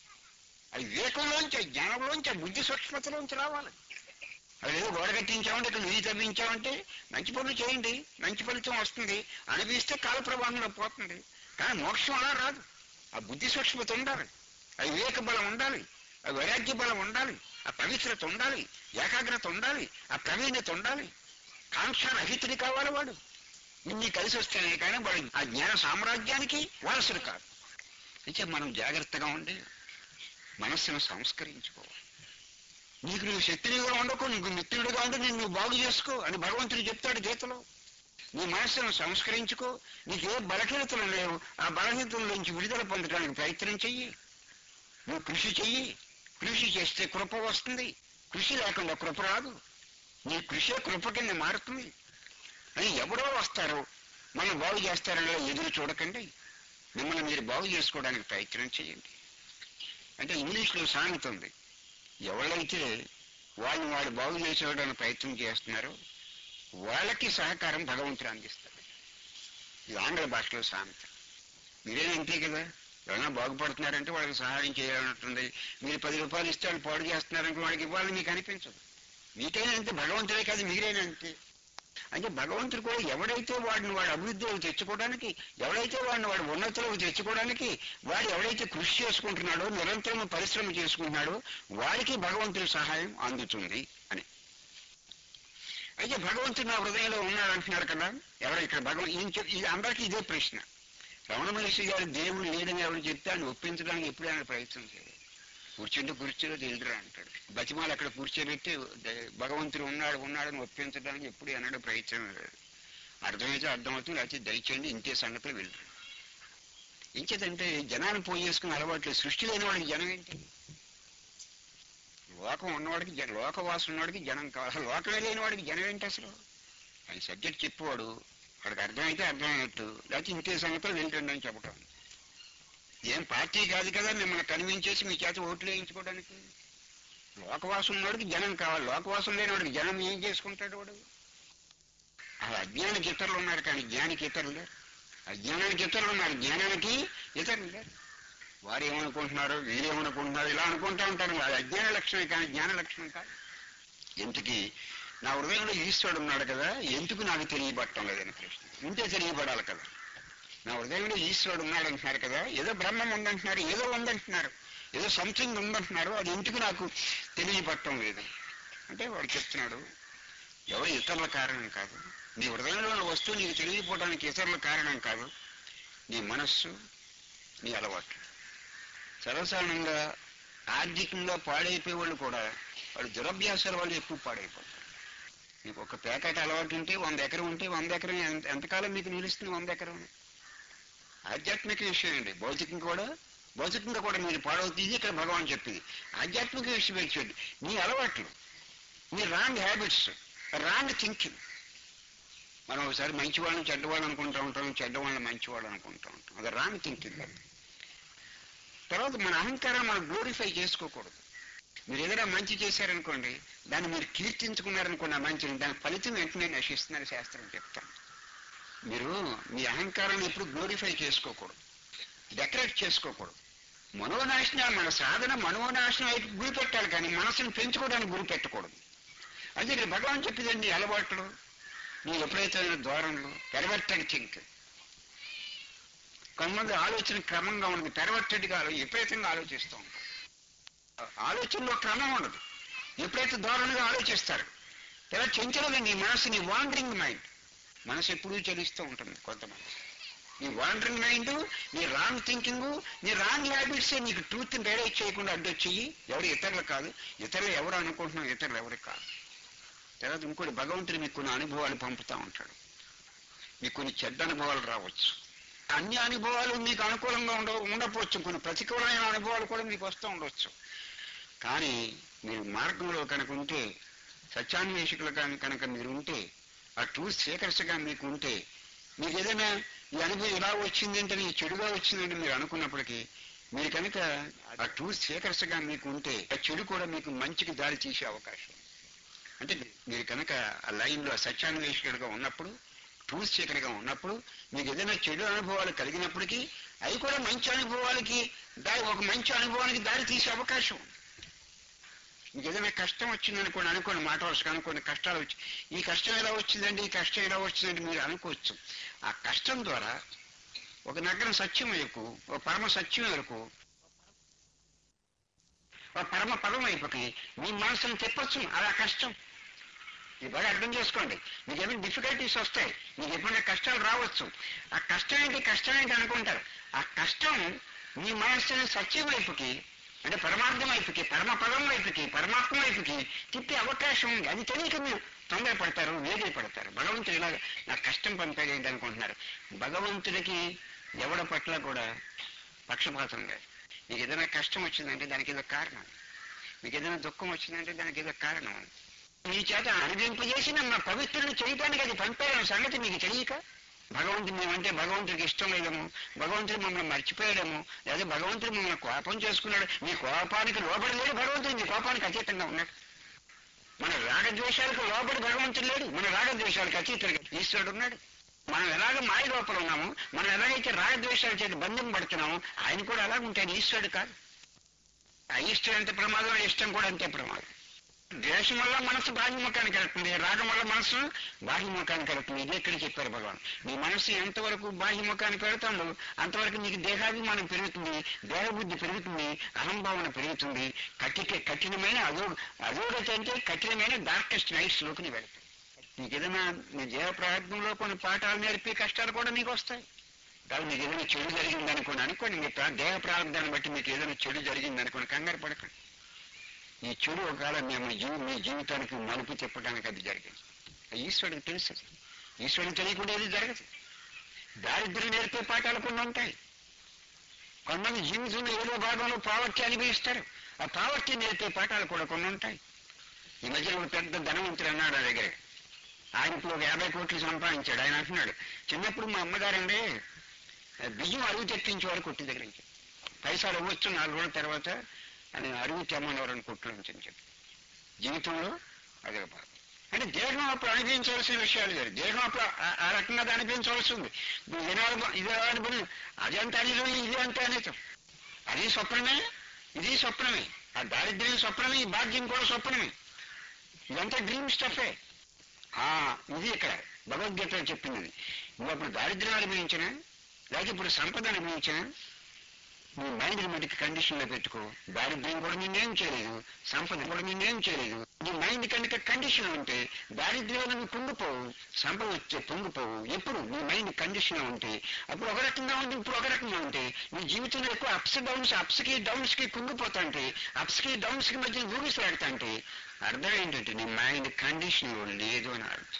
అది వివేకంలోంచి ఆ జ్ఞానంలోంచి ఆ బుద్ధి సూక్ష్మతలోంచి రావాలి అది ఏదో గోడ కట్టించామంటే ఇక్కడ నిధి తవ్వించామంటే మంచి పనులు చేయండి మంచి ఫలితం వస్తుంది అనిపిస్తే కాల ప్రవాహంలో పోతుంది కానీ మోక్షం అలా రాదు ఆ బుద్ధి సూక్ష్మత ఉండాలి ఆ వివేక బలం ఉండాలి ఆ వైరాగ్య బలం ఉండాలి ఆ పవిత్రత ఉండాలి ఏకాగ్రత ఉండాలి ఆ ప్రవీణత ఉండాలి కాంక్ష రహితుడి కావాలి వాడు ఇన్ని కలిసి వస్తేనే కానీ వాడు ఆ జ్ఞాన సామ్రాజ్యానికి వారసుడు కాదు అయితే మనం జాగ్రత్తగా ఉండి మనస్సును సంస్కరించుకోవాలి నీకు నువ్వు శక్తినిగా ఉండకు నీకు మిత్రుడిగా ఉండి నేను నువ్వు బాగు చేసుకో అని భగవంతుడు చెప్తాడు గీతలో నీ మనస్సును సంస్కరించుకో నీకు ఏ బలహీనతలు లేవు ఆ బలహీనతల నుంచి విడుదల పొందడానికి ప్రయత్నం చెయ్యి నువ్వు కృషి చెయ్యి కృషి చేస్తే కృప వస్తుంది కృషి లేకుండా కృప రాదు నీ కృషే కృప కింద మారుతుంది అని ఎవరో వస్తారో మనం బాగు చేస్తారని ఎదురు చూడకండి మిమ్మల్ని మీరు బాగు చేసుకోవడానికి ప్రయత్నం చేయండి అంటే ఇంగ్లీష్లో సామెత ఉంది ఎవరైతే వాళ్ళని వాళ్ళు బాగు చేసుకోవడానికి ప్రయత్నం చేస్తున్నారో వాళ్ళకి సహకారం భగవంతుడు అందిస్తాడు ఇది ఆంగ్ల భాషలో సామెత మీరేనా అంతే కదా ఎవరైనా బాగుపడుతున్నారంటే వాళ్ళకి సహాయం చేయాలంటుంది మీరు పది రూపాయలు ఇస్తే వాళ్ళు పాడు చేస్తున్నారంటే వాళ్ళకి ఇవ్వాలని మీకు అనిపించదు మీకైనా అంతే భగవంతుడే కాదు మీరైనా అంతే అంటే భగవంతుడు కూడా ఎవడైతే వాడిని వాడు అభివృద్ధిలోకి తెచ్చుకోవడానికి ఎవడైతే వాడిని వాడు ఉన్నతిలోకి తెచ్చుకోవడానికి వాడు ఎవడైతే కృషి చేసుకుంటున్నాడో నిరంతరం పరిశ్రమ చేసుకుంటున్నాడో వాడికి భగవంతుడి సహాయం అందుతుంది అని అయితే భగవంతుడు నా హృదయంలో ఉన్నాడు అంటున్నారు కదా ఎవరు ఇక్కడ భగవం ఈయన చెప్- ఇది అందరికీ ఇదే ప్రశ్న రమణ మహర్షి గారు దేవుడు లేడని ఎవరు చెప్తే ఆయన ఒప్పించడానికి ఎప్పుడైనా ప్రయత్నం చేయలేదు కూర్చుంటే కుర్చీలో తెలియదురా అంటాడు బతిమాలు అక్కడ కూర్చోబెట్టి ద- భగవంతుడు ఉన్నాడు ఉన్నాడని ఒప్పించడానికి ఎప్పుడు ఎన్నడూ ప్రయత్నం లేదు అర్థమైతే అర్థమవుతుంది లేకపోతే దయచేయండి ఇంతే సంగతులు వెళ్ళరు ఇంకేదంటే జనాన్ని పోయేసుకుని అలవాట్లు సృష్టి లేని వాడికి జనం ఏంటి లోకం ఉన్నవాడికి జన లోకవాసం ఉన్నవాడికి జనం కావాలి లోకమే లేని వాడికి జనం ఏంటి అసలు ఆయన సబ్జెక్ట్ చెప్పేవాడు వాడికి అర్థమైతే అర్థమైనట్టు లేకపోతే ఇంతే సంగతులు వింటుండని అని చెప్పటం ఏం పార్టీ కాదు కదా మిమ్మల్ని కన్విన్స్ మీ చేత ఓట్లు వేయించుకోవడానికి లోకవాసం ఉన్నవాడికి జనం కావాలి లోకవాసం లేని వాడికి జనం ఏం చేసుకుంటాడు వాడు ఆ అజ్ఞానికి ఇతరులు ఉన్నారు కానీ జ్ఞానికి ఇతరులు లేరు అజ్ఞానానికి ఇతరులు ఉన్నారు జ్ఞానానికి ఇతరులు లేరు వారు ఏమనుకుంటున్నారు వీరు ఏమనుకుంటున్నారు ఇలా అనుకుంటా ఉంటారు అది అజ్ఞాన లక్షణమే కానీ జ్ఞాన లక్షణం కాదు ఎందుకు నా హృదయంలో ఈశ్వరుడు ఉన్నాడు కదా ఎందుకు నాకు తెలియబట్టం లేదని ప్రశ్న ఉంటే తెలియబడాలి కదా నా హృదయంలో ఈశ్వరుడు ఉన్నాడు అంటున్నారు కదా ఏదో బ్రహ్మం ఉందంటున్నారు ఏదో ఉందంటున్నారు ఏదో సంథింగ్ ఉందంటున్నారు అది ఎందుకు నాకు తెలియబట్టం లేదు అంటే వాడు చెప్తున్నాడు ఎవరు ఇతరుల కారణం కాదు నీ హృదయంలో ఉన్న వస్తువు నీకు తెలియకపోవడానికి ఇతరుల కారణం కాదు నీ మనస్సు నీ అలవాటు సర్వసాధారణంగా ఆర్థికంగా పాడైపోయే వాళ్ళు కూడా వాళ్ళు దురభ్యాసాల వాళ్ళు ఎక్కువ పాడైపోతారు మీకు ఒక ప్యాకెట్ అలవాటు ఉంటే వంద ఎకరం ఉంటే వంద ఎకరం ఎంత- ఎంతకాలం మీకు నిలుస్తుంది వంద ఎకరం ఆధ్యాత్మిక విషయం అండి భౌతికంగా కూడా భౌతికంగా కూడా మీరు పాడవుతుంది ఇక్కడ భగవాన్ చెప్పింది ఆధ్యాత్మిక విషయం వచ్చేది నీ అలవాట్లు నీ రాంగ్ హ్యాబిట్స్ రాంగ్ థింకింగ్ మనం ఒకసారి మంచివాళ్ళని చెడ్డవాళ్ళు అనుకుంటూ ఉంటాం చెడ్డవాళ్ళని మంచివాళ్ళు అనుకుంటూ ఉంటాం అది రాంగ్ థింకింగ్ అది తర్వాత మన అహంకారం మనం గ్లోరిఫై చేసుకోకూడదు మీరు ఏదైనా మంచి చేశారనుకోండి దాన్ని మీరు కీర్తించుకున్నారనుకోండి ఆ మంచిని దాని ఫలితం వెంటనే నశిస్తుందని శాస్త్రం చెప్తాను మీరు మీ అహంకారాన్ని ఎప్పుడు గ్లోరిఫై చేసుకోకూడదు డెకరేట్ చేసుకోకూడదు మనోనాశనం మన సాధన మనోనాశనం అయితే గురి పెట్టాలి కానీ మనసును పెంచుకోవడానికి గురి పెట్టకూడదు అంటే ఇక్కడ భగవాన్ చెప్పిందండి అలవాట్లు నీ విపరీతమైన ధోరణులు పెరవర్టెడ్ థింక్ కొంతమంది ఆలోచన క్రమంగా ఉండదు పెరవర్టెడ్గా ఆలో విపరీతంగా ఆలోచిస్తూ ఉంటారు ఆలోచనలో క్రమం ఉండదు ఎప్పుడైతే ధోరణిగా ఆలోచిస్తారు ఇలా చెంచలగా నీ మనసు నీ వాండరింగ్ మైండ్ మనసు ఎప్పుడూ చలిస్తూ ఉంటుంది కొంతమంది నీ వాండరింగ్ మైండ్ నీ రాంగ్ థింకింగ్ నీ రాంగ్ హ్యాబిట్స్ నీకు ట్రూత్ రియలైజ్ చేయకుండా అడ్డొచ్చి ఎవరు ఇతరులు కాదు ఇతరులు ఎవరు అనుకుంటున్నాం ఇతరులు ఎవరు కాదు తర్వాత ఇంకోటి భగవంతుడు మీకు కొన్ని అనుభవాలు పంపుతా ఉంటాడు మీకు కొన్ని చెడ్డ అనుభవాలు రావచ్చు అన్ని అనుభవాలు మీకు అనుకూలంగా ఉండ ఉండకపోవచ్చు కొన్ని ప్రతికూలమైన అనుభవాలు కూడా మీకు వస్తూ ఉండవచ్చు కానీ మీరు మార్గంలో కనుక ఉంటే సత్యాన్వేషకులు కానీ కనుక మీరు ఉంటే ఆ ట్రూత్ స్వీకరించగా మీకు ఉంటే మీకు ఏదైనా ఈ అనుభవం ఇలా వచ్చిందంటే ఈ చెడుగా వచ్చిందంటే మీరు అనుకున్నప్పటికీ మీరు కనుక ఆ ట్రూత్ స్వీకరించగా మీకు ఉంటే ఆ చెడు కూడా మీకు మంచికి దారి తీసే అవకాశం ఉంది. అంటే మీరు కనుక ఆ లైన్లో ఆ సత్యాన్వేషకుడిగా ఉన్నప్పుడు ట్రూత్ సీకర్గా ఉన్నప్పుడు మీకు ఏదైనా చెడు అనుభవాలు కలిగినప్పటికీ అవి కూడా మంచి అనుభవాలకి దారి ఒక మంచి అనుభవానికి దారి తీసే అవకాశం ఉంది. మీకు ఏదైనా కష్టం వచ్చిందనుకోండి అనుకోండి మాట వరుసగా అనుకోండి కష్టాలు వచ్చి ఈ కష్టం ఎలా వచ్చిందండి ఈ కష్టం ఎలా వచ్చిందంటే మీరు అనుకోవచ్చు ఆ కష్టం ద్వారా ఒక నగరం సత్యం వైపు ఒక పరమ సత్యం వరకు ఒక పరమ పదం వైపుకి మీ మనసును తిప్పచ్చు అలా కష్టం ఇది బాగా అర్థం చేసుకోండి మీకు ఏమైనా డిఫికల్టీస్ వస్తాయి మీకు ఎప్పుడైనా కష్టాలు రావచ్చు ఆ కష్టం ఏంటి కష్టం ఏంటి అనుకుంటారు ఆ కష్టం మీ మనస్సుని సత్యం వైపుకి అంటే పరమార్థం వైపుకి పరమ పదం వైపుకి పరమాత్మ వైపుకి తిప్పే అవకాశం ఉంది అది తెలియక మీరు తొందరపడతారు వేగే పడతారు భగవంతుడు ఇలా నాకు కష్టం పంపాడు ఏంటి అనుకుంటున్నారు భగవంతుడికి ఎవడ పట్ల కూడా పక్షపాతం లేదు మీకు ఏదైనా కష్టం వచ్చిందంటే దానికి ఏదో కారణం మీకు ఏదైనా దుఃఖం వచ్చిందంటే దానికి ఏదో కారణం ఉంది మీ చేత అనుభవింపజేసి నన్ను పవిత్రులు చేయటానికి అది పంపారన్న సంగతి మీకు తెలియక భగవంతుడు మేమంటే భగవంతుడికి ఇష్టం లేదేమో భగవంతుడు మమ్మల్ని మర్చిపోయాడేమో లేదా భగవంతుడు మమ్మల్ని కోపం చేసుకున్నాడు మీ కోపానికి లోబడి లేడు భగవంతుడు మీ కోపానికి అతీతంగా ఉన్నాడు మన రాగద్వేషాలకు లోబడి భగవంతుడు లేడు మన రాగద్వేషాలకు అతీతుడిగా ఈశ్వరుడు ఉన్నాడు మనం ఎలాగ మాయ లోపల ఉన్నాము మనం ఎలాగైతే రాగద్వేషాల చేత బంధం పడుతున్నామో ఆయన కూడా అలాగ ఉంటాడు ఈశ్వరుడు కాదు ఆ ఇష్టం ఎంత ప్రమాదం ఆ ఇష్టం కూడా అంతే ప్రమాదం ద్వేషం వల్ల మనసు బాహ్యముఖానికి వెళ్తుంది రాగం వల్ల మనసు బాహ్యముఖానికి వెళ్తుంది ఇది ఎక్కడ చెప్పారు భగవాన్ నీ మనసు ఎంతవరకు బాహ్యముఖానికి వెళ్తుందో అంతవరకు నీకు దేహాభిమానం పెరుగుతుంది దేహబుద్ధి పెరుగుతుంది అహంభావన పెరుగుతుంది కఠిక కఠినమైన అదో అదోగతి అంటే కఠినమైన డార్కెస్ట్ నైట్స్ లోకి నీ వెళ్తుంది నీకు ఏదైనా నీ దేహ ప్రారంభంలో కొన్ని పాఠాలు నేర్పి కష్టాలు కూడా నీకు వస్తాయి కాదు మీకు ఏదైనా చెడు జరిగింది అనుకోండి అనుకోండి మీ ప్రా- దేహ ప్రారంభాన్ని బట్టి మీకు ఏదైనా చెడు జరిగింది అనుకోండి కంగారు పడకండి ఈ చెడు ఒకవేళ మేము జీవి మీ జీవితానికి మలుపు తిప్పడానికి అది జరిగింది ఈశ్వరుడికి తెలుసు అది. ఈశ్వరుడికి తెలియకుండా ఏది జరగదు దారిద్ర్యం నేర్పే పాఠాలు కొన్ని ఉంటాయి కొంతమంది జీవితంలో ఏదో భాగంలో పావర్టీ అనుభవిస్తారు ఆ పావర్టీ నేర్పే పాఠాలు కూడా కొన్ని ఉంటాయి ఈ మధ్యలో ఒక పెద్ద ధనవంతుడు అన్నాడు ఆ దగ్గర ఆయన ఇప్పుడు ఒక యాభై కోట్లు సంపాదించాడు ఆయన అంటున్నాడు చిన్నప్పుడు మా అమ్మగారండి ఆ బియ్యం అరుగు తెప్పించే వారు కొట్టి దగ్గర నుంచి పైసలు ఇవ్వచ్చు నాలుగు రోజుల తర్వాత అని అరుగు తెమ్మనేవారని కొట్లు అని చెప్పి జీవితంలో అదే భాగం అంటే దేహం అప్పుడు అనుభవించవలసిన విషయాలు వేరు దేహం అప్పుడు ఆ- ఆ రకంగా అది అనుభవించవలసి ఉంది ఇప్పుడు ఇదే ఇదే అనుభవం అది అంత అనిజం ఇది అంత అనితం అది స్వప్నమే ఇది స్వప్నమే ఆ దారిద్ర్యం స్వప్నమే ఈ భాగ్యం కూడా స్వప్నమే ఇదంతా డ్రీమ్ స్టఫే ఆ, ఇది ఇక్కడ భగవద్గీత చెప్పింది నువ్వు అప్పుడు దారిద్ర్యం అనుభవించిన లేకపోతే ఇప్పుడు సంపద అనుభవించిన నీ మైండ్ మటుకు కండిషన్ లో పెట్టుకో దారిద్ర్యం కూడా నిన్నేం చేయలేదు సంపద కూడా నిన్నేం చేయలేదు నీ మైండ్ కనుక కండిషన్ ఉంటే దారిద్ర్యం నువ్వు పొంగిపోవు సంపద వచ్చే పొంగిపోవు ఎప్పుడు నీ మైండ్ కండిషన్ లో ఉంటే అప్పుడు ఒక రకంగా ఉంది ఇప్పుడు ఒక రకంగా ఉంటే నీ జీవితంలో ఎక్కువ అప్స్ డౌన్స్ అప్స్ కి డౌన్స్ కి కుంగిపోతాంటే అప్స్ కి డౌన్స్ కి మధ్య ఊగిసలాడుతాంటే అర్థం ఏంటంటే నీ మైండ్ కండిషన్ లో లేదు అని అర్థం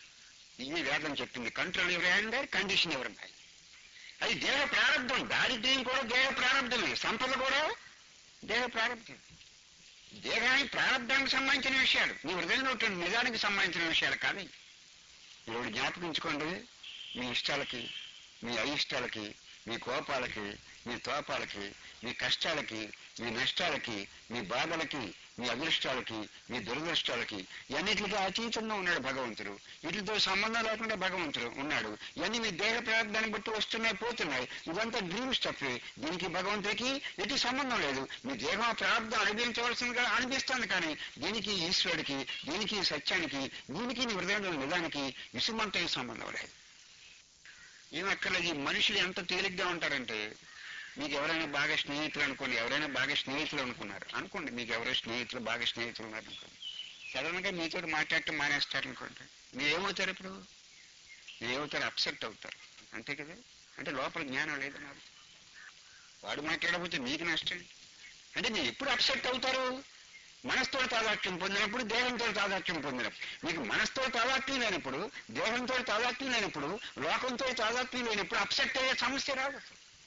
ఇది వేదం చెప్పింది కంట్రోల్ ఎవరి హ్యాండ్ కండిషన్ ఎవరి మైండ్ అది దేహ ప్రారంభం దారిద్ర్యం కూడా దేహ ప్రారంభమే సంపద కూడా దేహ ప్రారంభం దేహానికి ప్రారంభానికి సంబంధించిన విషయాలు నీ హృదయంలో ఉంటుంది నిజానికి సంబంధించిన విషయాలు కాదు ఇప్పుడు జ్ఞాపకించుకోండి మీ ఇష్టాలకి మీ అయిష్టాలకి మీ కోపాలకి మీ తోపాలకి మీ కష్టాలకి మీ నష్టాలకి మీ బాధలకి మీ అదృష్టాలకి మీ దురదృష్టాలకి ఇవన్నిటికీ అతీతంగా ఉన్నాడు భగవంతుడు వీటితో సంబంధం లేకుండా భగవంతుడు ఉన్నాడు ఇవన్నీ మీ దేహ ప్రార్థాన్ని బట్టి వస్తున్నాయి పోతున్నాయి ఇదంతా డ్రీమ్ స్టఫ్ దీనికి భగవంతుడికి ఎటు సంబంధం లేదు మీ దేహం ప్రార్థన అనుభవించవలసిందిగా అనిపిస్తుంది కానీ దీనికి ఈశ్వరుడికి దీనికి సత్యానికి దీనికి నీ హృదయంలో నిజానికి విసుమంత సంబంధం లేదు ఏమక్కర్లేదు ఈ మనుషులు ఎంత తేలిగ్గా ఉంటారంటే మీకు ఎవరైనా బాగా స్నేహితులు అనుకోండి ఎవరైనా బాగా స్నేహితులు అనుకున్నారు అనుకోండి మీకు ఎవరో స్నేహితులు బాగా స్నేహితులు ఉన్నారు అనుకోండి సడన్ గా మీతో మాట్లాడటం మానేస్తారు అనుకోండి మీరు ఏమవుతారు ఇప్పుడు మీరు ఏమవుతారు అప్సెట్ అవుతారు అంతే కదా అంటే లోపల జ్ఞానం లేదని అర్థం వాడు మాట్లాడకపోతే మీకు నష్టం అంటే మీరు ఎప్పుడు అప్సెట్ అవుతారు మనసుతో తాదాత్యం పొందినప్పుడు దేహంతో తాదాత్యం పొందినప్పుడు మీకు మనసుతో తాదాత్యం లేనప్పుడు దేహంతో తాదాత్యం లేనప్పుడు లోకంతో తాదాత్యం లేనప్పుడు అప్సెట్ అయ్యే సమస్య రాదు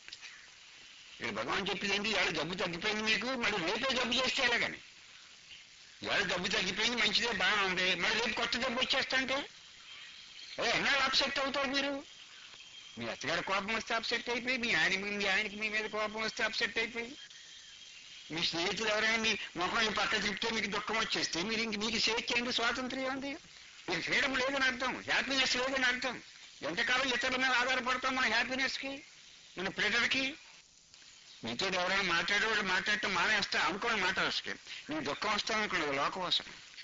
ఇక్కడ భగవాన్ చెప్పింది ఏంటి ఇవాళ జబ్బు తగ్గిపోయింది మీకు మళ్ళీ రేపే జబ్బు చేస్తే ఎలాగని ఇవాళ జబ్బు తగ్గిపోయింది మంచిదే బాగా ఉంది మళ్ళీ రేపు కొత్త జబ్బు వచ్చేస్తంటే ఏ ఎన్నాళ్ళు అప్సెట్ అవుతారు మీరు మీ అత్తగారి కోపం వస్తే అప్సెట్ అయిపోయి మీ ఆయన మీ ఆయనకి మీ మీద కోపం వస్తే అప్సెట్ అయిపోయి మీ స్నేహితులు ఎవరైనా మీ ముఖం ఈ పక్క తిప్పితే మీకు దుఃఖం వచ్చేస్తే మీరు ఇంక మీకు స్వేచ్ఛ ఏంటి స్వాతంత్ర్యం ఉంది మీకు ఫ్రీడమ్ లేదని అర్థం హ్యాపీనెస్ లేదని అర్థం ఎంతకాలం ఇతరుల మీద ఆధారపడతాం మన హ్యాపీనెస్కి మన ప్రెజర్కి మీతో ఎవరైనా మాట్లాడేవాడు మాట్లాడటం మానేస్తా అనుకోని మాట వస్తే మీకు దుఃఖం వస్తామనుకున్నది లోకవాసన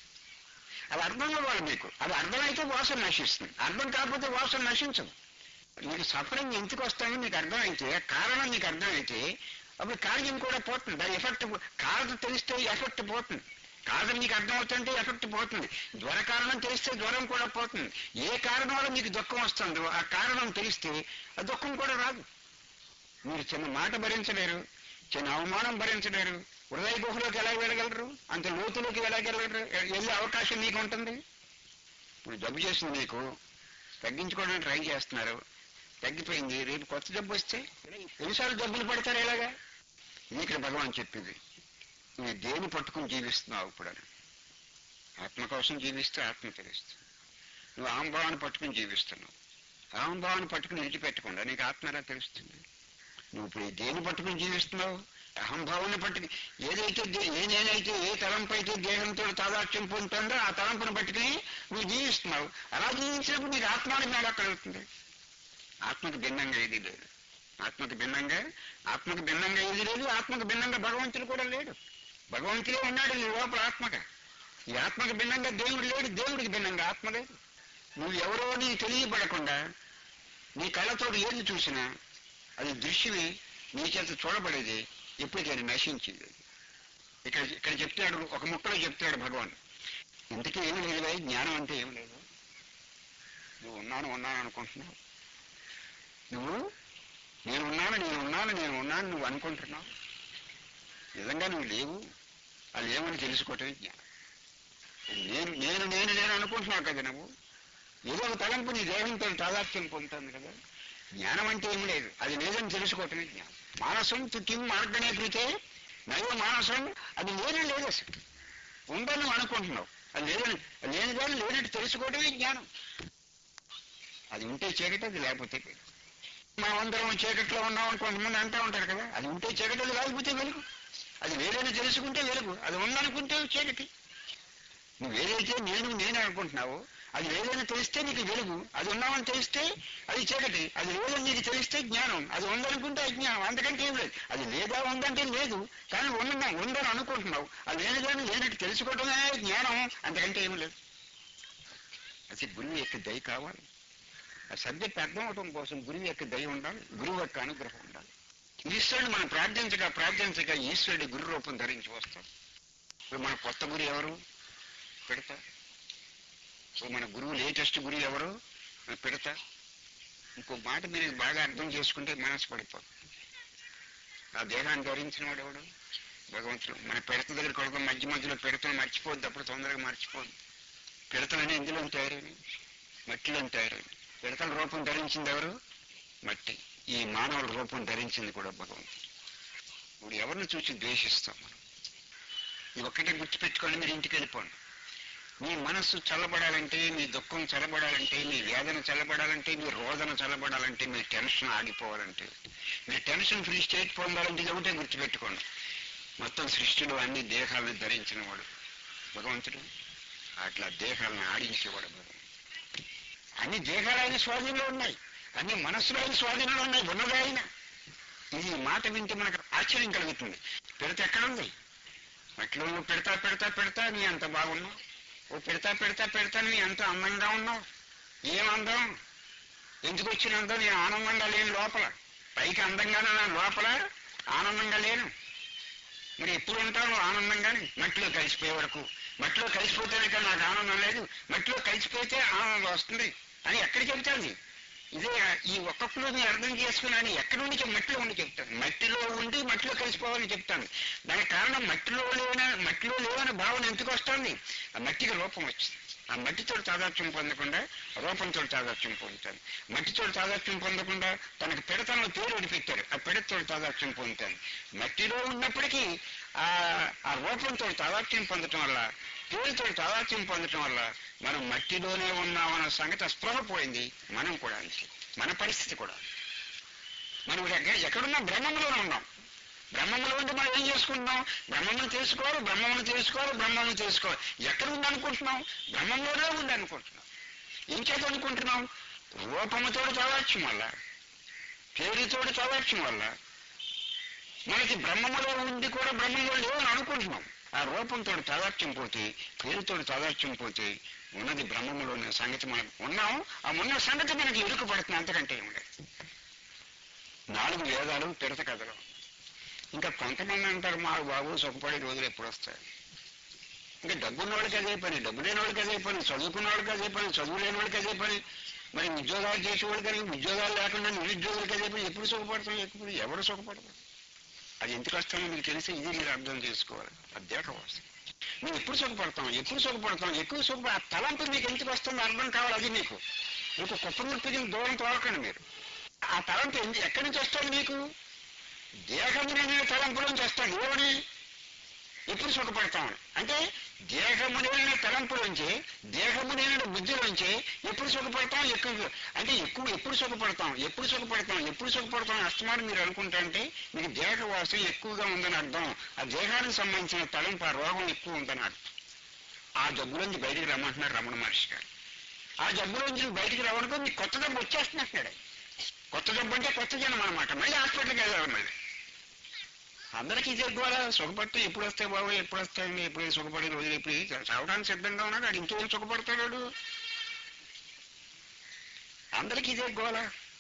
అది అర్థం కావాలి మీకు అది అర్థమైతే వాసన నశిస్తుంది అర్థం కాకపోతే వాసన నశించదు మీకు సఫరింగ్ ఎందుకు వస్తాయని మీకు అర్థమైతే కారణం మీకు అర్థమైతే అప్పుడు కార్యం కూడా పోతుంది దాని ఎఫెక్ట్ కారణం తెలిస్తే ఎఫెక్ట్ పోతుంది కారణం మీకు అర్థమవుతుంటే ఎఫెక్ట్ పోతుంది జ్వర కారణం తెలిస్తే జ్వరం కూడా పోతుంది ఏ కారణం వల్ల మీకు దుఃఖం వస్తుందో ఆ కారణం తెలిస్తే ఆ దుఃఖం కూడా రాదు మీరు చిన్న మాట భరించలేరు చిన్న అవమానం భరించలేరు హృదయ గుహలోకి ఎలా వెళ్ళగలరు అంత లోతులోకి వెళ్ళగలరు వెళ్ళే అవకాశం మీకు ఉంటుంది ఇప్పుడు జబ్బు చేసింది మీకు తగ్గించుకోవడానికి ట్రై చేస్తున్నారు తగ్గిపోయింది రేపు కొత్త జబ్బు వస్తే ఎన్నిసార్లు జబ్బులు పడతారు ఎలాగా ఇది ఇక్కడ భగవాన్ చెప్పింది నువ్వు దేని పట్టుకుని జీవిస్తున్నావు ఇప్పుడు అని ఆత్మ కోసం జీవిస్తే ఆత్మ తెలుస్తుంది నువ్వు ఆంభావాన్ని పట్టుకుని జీవిస్తున్నావు ఆంభావాన్ని పట్టుకుని విడిచిపెట్టకుండా నీకు ఆత్మ ఎలా తెలుస్తుంది నువ్వు ఇప్పుడు దేని పట్టుకుని జీవిస్తున్నావు అహంభావాన్ని పట్టుకుని ఏదైతే దే- ఏ నేనైతే ఏ తలంపు అయితే దేహంతో తాదాత్యం పొందుతుందో ఆ తలంపును పట్టుకుని నువ్వు జీవిస్తున్నావు అలా జీవించినప్పుడు నీకు ఆత్మానికి ఎలా కలుగుతుంది ఆత్మకు భిన్నంగా ఏది లేదు ఆత్మకు భిన్నంగా ఆత్మకు భిన్నంగా ఏది లేదు ఆత్మకు భిన్నంగా భగవంతుడు కూడా లేడు భగవంతుడే ఉన్నాడు నీ లోపల ఆత్మగా ఈ ఆత్మకు భిన్నంగా దేవుడు లేడు దేవుడికి భిన్నంగా ఆత్మ లేదు నువ్వు ఎవరో నీ తెలియబడకుండా నీ కళ్ళతో ఏది చూసినా అది దృశ్యమే నీ చేత చూడబడేది ఎప్పటికైనా నశించింది ఇక్కడ ఇక్కడ చెప్తాడు ఒక ముక్కలో చెప్తాడు భగవాన్ ఇంతకీ ఏం లేదు భయ్, జ్ఞానం అంటే ఏం లేదు నువ్వు ఉన్నాను ఉన్నాను అనుకుంటున్నావు నువ్వు నేను ఉన్నాను నేను ఉన్నాను నేను ఉన్నాను నువ్వు అనుకుంటున్నావు నిజంగా నువ్వు లేవు అది ఏమని తెలుసుకోవటమే జ్ఞానం నేను నేను నేను నేను అనుకుంటున్నావు కదా నువ్వు ఏదో ఒక తలంపు నీ దేహంతో తాదాత్యం పొందుతుంది కదా జ్ఞానం అంటే ఏం లేదు అది లేదని తెలుసుకోవటమే జ్ఞానం మానసం తుకిం మార్గనే కృతే నైవ మానసం అది లేనే లేదు అసలు ఉందని నువ్వు అనుకుంటున్నావు అది లేదని లేని కానీ లేనట్టు తెలుసుకోవటమే జ్ఞానం అది ఉంటే చీకటి అది లేకపోతే వెలుగు. మనం అందరం చీకట్లో ఉన్నాం అని కొంతమంది అంటూ ఉంటారు కదా అది ఉంటే చీకటి అది లేకపోతే వెలుగు అది వేరేని తెలుసుకుంటే వెలుగు అది ఉందనుకుంటే చీకటి నువ్వు ఏదైతే నేను నేను అనుకుంటున్నావో అది లేదని తెలిస్తే నీకు వెలుగు అది ఉన్నామని తెలిస్తే అది చీకటి అది లేదని నీకు తెలిస్తే జ్ఞానం అది ఉందనుకుంటే అజ్ఞానం అంతకంటే ఏం లేదు అది లేదా ఉందంటే లేదు కానీ ఉందా ఉందని అనుకుంటున్నావు అది లేని కానీ లేనట్టు తెలుసుకోవటమే జ్ఞానం అంతకంటే ఏం లేదు అది గురువు యొక్క దయ కావాలి ఆ సబ్జెక్ట్ అర్థం అవటం కోసం గురువు యొక్క దయ ఉండాలి గురువు యొక్క అనుగ్రహం ఉండాలి ఈశ్వరుడు మనం ప్రార్థించగా ప్రార్థించగా ఈశ్వరుడి గురు రూపం ధరించి వస్తాం ఇప్పుడు మన కొత్త గురు ఎవరు పెడతా సో మన గురువు లేటెస్ట్ గురువు ఎవరు మన పెడతా ఇంకో మాట మీరు బాగా అర్థం చేసుకుంటే మనసు పడిపోతుంది ఆ దేహాన్ని ధరించిన వాడు ఎవడు భగవంతుడు మన పెడత దగ్గర కొడుకు మధ్య మధ్యలో పెడతను మర్చిపోద్ది అప్పుడు తొందరగా మర్చిపోద్ది పెడతలని ఎందులో తయారైన మట్టిలో తయారైన పిడతల రూపం ధరించింది ఎవరు మట్టి ఈ మానవుల రూపం ధరించింది కూడా భగవంతుడు ఇప్పుడు ఎవరిని చూసి ద్వేషిస్తాం మనం ఇది ఒక్కటే గుర్తుపెట్టుకోండి మీరు ఇంటికి వెళ్ళిపోండి మీ మనస్సు చల్లబడాలంటే మీ దుఃఖం చల్లబడాలంటే మీ వేదన చల్లబడాలంటే మీ రోదన చల్లబడాలంటే మీ టెన్షన్ ఆగిపోవాలంటే మీ టెన్షన్ ఫ్రీ స్టేట్ పొందాలంటే ఇది ఒకటే గుర్తుపెట్టుకోండి మొత్తం సృష్టిలో అన్ని దేహాలను ధరించిన వాడు భగవంతుడు అట్లా దేహాలను ఆడించేవాడు భగవంతుడు అన్ని దేహాలు ఆయన స్వాధీనంలో ఉన్నాయి అన్ని మనస్సులో ఆయన స్వాధీనంలో ఉన్నాయి ఉన్నదే ఆయన ఈ మాట వింటే మనకు ఆశ్చర్యం కలుగుతుంది పెడితే ఎక్కడుంది మట్టిలో నువ్వు పెడతా పెడతా పెడతా నీ అంత బాగున్నావు ఓ పెడతా పెడతా పెడతా నీ అంత అందంగా ఉన్నావు ఏం అందం ఎందుకు వచ్చిన అందం నేను ఆనందంగా లేను లోపల పైకి అందంగానే నా లోపల ఆనందంగా లేను మరి ఎప్పుడు ఉంటావు నువ్వు ఆనందంగానే మట్టిలో కలిసిపోయే వరకు మట్టిలో కలిసిపోతేనే కానీ నాకు ఆనందం లేదు మట్టిలో కలిసిపోతే ఆనందం వస్తుంది అని ఎక్కడ చెబుతాను ఇదే ఈ ఒక్కొక్కరు మీరు అర్థం చేసుకున్నాను ఎక్కడి నుంచి మట్టిలో ఉండి చెప్తాను మట్టిలో ఉండి మట్టిలో కలిసిపోవాలని చెప్తాను దానికి కారణం మట్టిలో లేన మట్టిలో లేవని భావన ఎందుకు వస్తుంది ఆ మట్టికి రూపం వచ్చింది ఆ మట్టితో తాదాత్యం పొందకుండా రూపంతో తాదాత్యం పొందుతాను మట్టితో తాదాత్యం పొందకుండా తనకు పిడతలను పేరు పెట్టారు ఆ పిడతతో తాదాత్యం పొందుతాను మట్టిలో ఉన్నప్పటికీ ఆ ఆ రూపంతో తాదాత్యం పొందటం వల్ల పేరుతో తాదాత్యం పొందటం వల్ల మనం మట్టిలోనే ఉన్నామన్న సంగతి ఆ స్పృహ పోయింది మనం కూడా అంతే మన పరిస్థితి కూడా మనం ఎక్క- ఎక్కడున్నా బ్రహ్మంలోనే ఉన్నాం బ్రహ్మంలో ఉండి మనం ఏం చేసుకుంటున్నాం బ్రహ్మమును తెలుసుకోవాలి బ్రహ్మమును తెలుసుకోవాలి బ్రహ్మమును తెలుసుకోవాలి ఎక్కడ ఉంది అనుకుంటున్నాం బ్రహ్మంలోనే ఉంది అనుకుంటున్నాం ఏం చేత అనుకుంటున్నాం రూపముతో చదవచ్చు వల్ల పేరుతోటి చదవచ్చు వల్ల మనకి బ్రహ్మములో ఉంది కూడా బ్రహ్మంలో లేవని అనుకుంటున్నాం ఆ రూపంతో తాదాత్యం పోతే పేరుతో తాదాత్యం పోతే ఉన్నది బ్రహ్మములోని సంగతి మనకు ఉన్నాం ఆ ఉన్న సంగతి మనకి ఇరుకు పడుతుంది అంతకంటే ఏం లేదు నాలుగు వేదాలు పిడత కథలు ఇంకా కొంతమంది అంటారు మా బాబు సుఖపడే రోజులు ఎప్పుడు వస్తాయి ఇంకా డబ్బున్న వాళ్ళకి అదే పని డబ్బు లేని వాళ్ళకి అదే పని చదువుకున్న వాళ్ళకి అదే పని చదువు లేని వాళ్ళకి అదే పని మరి ఉద్యోగాలు చేసేవాళ్ళు కానీ ఉద్యోగాలు లేకుండా నిరుద్యోగులకి అదే పని ఎప్పుడు సుఖపడతాం ఎప్పుడు ఎవరు సుఖపడతాం అది ఎందుకు వస్తామో మీకు తెలిసి ఇది మీరు అర్థం చేసుకోవాలి అధ్యాక వస్తుంది మేము ఎప్పుడు సుఖపడతాం ఎప్పుడు సుఖపడతాం ఎక్కువ సుఖపడ ఆ తలంపు మీకు ఎందుకు వస్తుందో అర్థం కావాలి అది మీకు మీకు కుప్ప ముప్పికి దూరం తోలకండి మీరు ఆ తలంపు ఎందు ఎక్కడి నుంచి వస్తుంది మీకు దేహము నేను తలంపుల నుంచి వస్తాను ఏమని ఎప్పుడు సుఖపడతామని అంటే దేహము నేను తలంపులోంచి దేహము నేను బుద్ధిలోంచి ఎప్పుడు సుఖపడతాం ఎక్కువ అంటే ఎక్కువ ఎప్పుడు సుఖపడతాం ఎప్పుడు సుఖపడతాం ఎప్పుడు సుఖపడతాం అస్తమానం మీరు అనుకుంటుంటే మీకు దేహ వాసం ఎక్కువగా ఉందని అర్థం ఆ దేహానికి సంబంధించిన తలంపు ఆ రోగం ఎక్కువ ఉందని అర్థం ఆ జబ్బులోంచి బయటికి రమ్మంటున్నారు రమణ మహర్షి గారు ఆ జబ్బులోంచి బయటికి రావడానికి మీకు కొత్త జబ్బు వచ్చేస్తున్నట్టు కొత్త జబ్బు అంటే కొత్త జనం అనమాట మళ్ళీ హాస్పిటల్కి వెళ్ళాలి మళ్ళీ అందరికీ ఇదే గోళ సుఖపడితే ఎప్పుడు వస్తే బాబు ఎప్పుడు వస్తాయండి ఎప్పుడు సుఖపడే రోజులు ఎప్పుడు చావడానికి సిద్ధంగా ఉన్నాడు అది ఇంకేం సుఖపడతాడు వాడు? అందరికీ ఇదే గోళ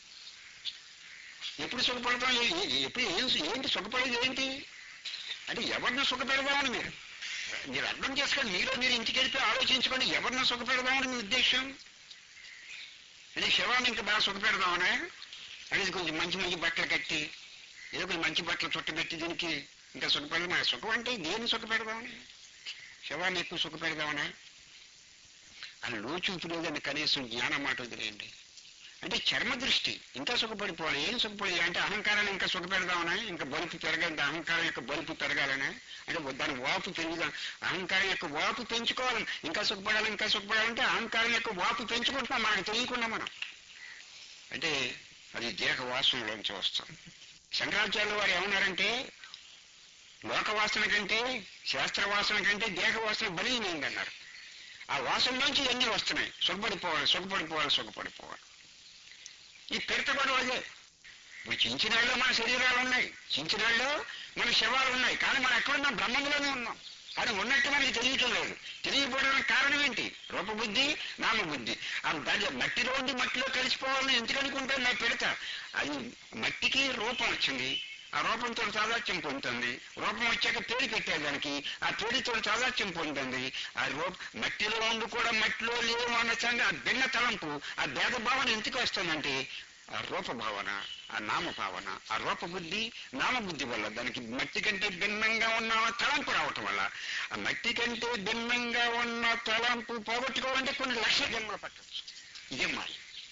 ఎప్పుడు సుఖపడతాం ఏ- ఏ- ఎప్పుడు ఏం ఏంటి సుఖపడేది ఏంటి అంటే ఎవరిని సుఖపెడదామని మీరు మీరు అర్థం చేసుకోండి మీరు మీరు ఇంటికి వెళ్ళి ఆలోచించుకోండి ఎవరిని సుఖపెడదామని మీ ఉద్దేశం అంటే శవాన్ని ఇంకా బాగా సుఖపెడదామనే అనేది కొంచెం మంచి మంచి బట్టలు కట్టి ఏదో కొంచెం మంచి బట్టలు చుట్టబెట్టి దీనికి ఇంకా సుఖపెడదాం మన సుఖం అంటే దేన్ని సుఖపెడదామని శవాన్ని ఎక్కువ సుఖపెడదామనే అని లోచూపు లేదని కనీసం జ్ఞానం మాట వదిలేయండి అంటే చర్మ దృష్టి ఇంకా సుఖపడిపోవాలి ఏం సుఖపడి అంటే అహంకారాన్ని ఇంకా సుఖపెడదామనా ఇంకా బలుపు పెరగాలి అహంకారం యొక్క బలుపు పెరగాలనే అంటే దాని వాపు పెరుగుదాం అహంకారం యొక్క వాపు పెంచుకోవాలి ఇంకా సుఖపడాలి ఇంకా సుఖపడాలంటే అహంకారం యొక్క వాపు పెంచుకుంటున్నాం మనకు తెలియకుండా మనం అంటే అది దేహ వాసనలోంచి వస్తాం శంకరాచార్యులు వారు ఏమన్నారంటే లోక వాసన కంటే శాస్త్ర వాసన కంటే దేహ వాసన బలీనైంది అన్నారు ఆ వాసనలోంచి ఇవన్నీ వస్తున్నాయి సుఖపడిపోవాలి సుఖపడిపోవాలి సుఖపడిపోవాలి ఈ పిడత కూడా అదే ఇప్పుడు చించినాళ్ళలో మన శరీరాలు ఉన్నాయి చించినాళ్ళలో మన శవాలు ఉన్నాయి కానీ మనం ఎక్కడున్నాం బ్రహ్మంలోనే ఉన్నాం కానీ ఉన్నట్టు మనకి తెలియటం లేదు తెలియకపోవడానికి కారణం ఏంటి రూపబుద్ధి నామబుద్ధి ఆ దాంట్లో మట్టిలో ఉండి మట్టిలో కలిసిపోవాలని ఎందుకు అనుకుంటే నా పిడత అది మట్టికి రూపం వచ్చింది ఆ రూపంతో తాదాత్యం పొందుతుంది రూపం వచ్చాక పేరు పెట్టేదానికి ఆ పేరుతో తాదాత్యం పొందుతుంది ఆ రూప మట్టిలో ఉండి కూడా మట్టిలో లేవు అన్న సంగతి ఆ భిన్న తలంపు ఆ భేదభావన ఎందుకు వస్తుందంటే ఆ రూప భావన ఆ నామ భావన ఆ రూప బుద్ధి నామబుద్ధి వల్ల దానికి మట్టి కంటే భిన్నంగా ఉన్న తలంపు రావటం వల్ల ఆ మట్టి కంటే భిన్నంగా ఉన్న తలంపు పోగొట్టుకోవాలంటే కొన్ని లక్షల జన్మలు పట్టవచ్చు ఇదే మాయ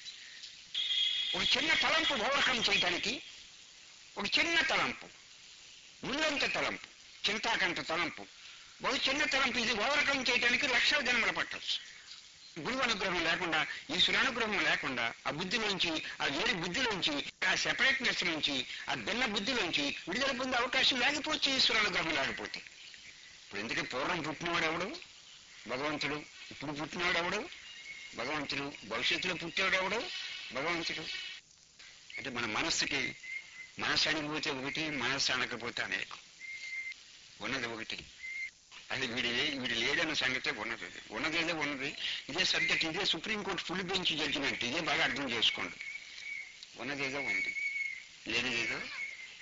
ఒక చిన్న తలంపు ఓవర్కమ్ చేయడానికి ఒక చిన్న తలంపు ముల్లంత తలంపు చింతాకంత తలంపు ఒక చిన్న తలంపు ఇది ఓవర్కమ్ చేయడానికి లక్షల జన్మలు పట్టవచ్చు గురువు అనుగ్రహం లేకుండా ఈశ్వర అనుగ్రహం లేకుండా ఆ బుద్ధి నుంచి ఆ వేరే బుద్ధి నుంచి ఆ సెపరేట్నెస్ నుంచి ఆ భిన్న బుద్ధి నుంచి విడుదల పొందే అవకాశం లేకపోతే ఈశ్వర అనుగ్రహం లేకపోతే ఇప్పుడు ఎందుకంటే పూర్వం పుట్టినవాడు ఎవడు భగవంతుడు ఇప్పుడు పుట్టినవాడు ఎవడు భగవంతుడు భవిష్యత్తులో పుట్టేవాడు ఎవడు భగవంతుడు అంటే మన మనస్సుకి మనస్సు అనిపోతే ఒకటి మనస్సు అనకపోతే అనేకం ఉన్నది ఒకటి అది వీడి లే- వీడి లేదన్న సంగతే ఉన్నది ఇది. ఉన్నదేదో ఉన్నది ఇదే సబ్జెక్ట్ ఇదే సుప్రీంకోర్టు ఫుల్ బెంచ్ జడ్జిమెంట్ ఇదే బాగా అర్థం చేసుకోండి ఉన్నదేదో ఉంది లేనిదేదో లేదు.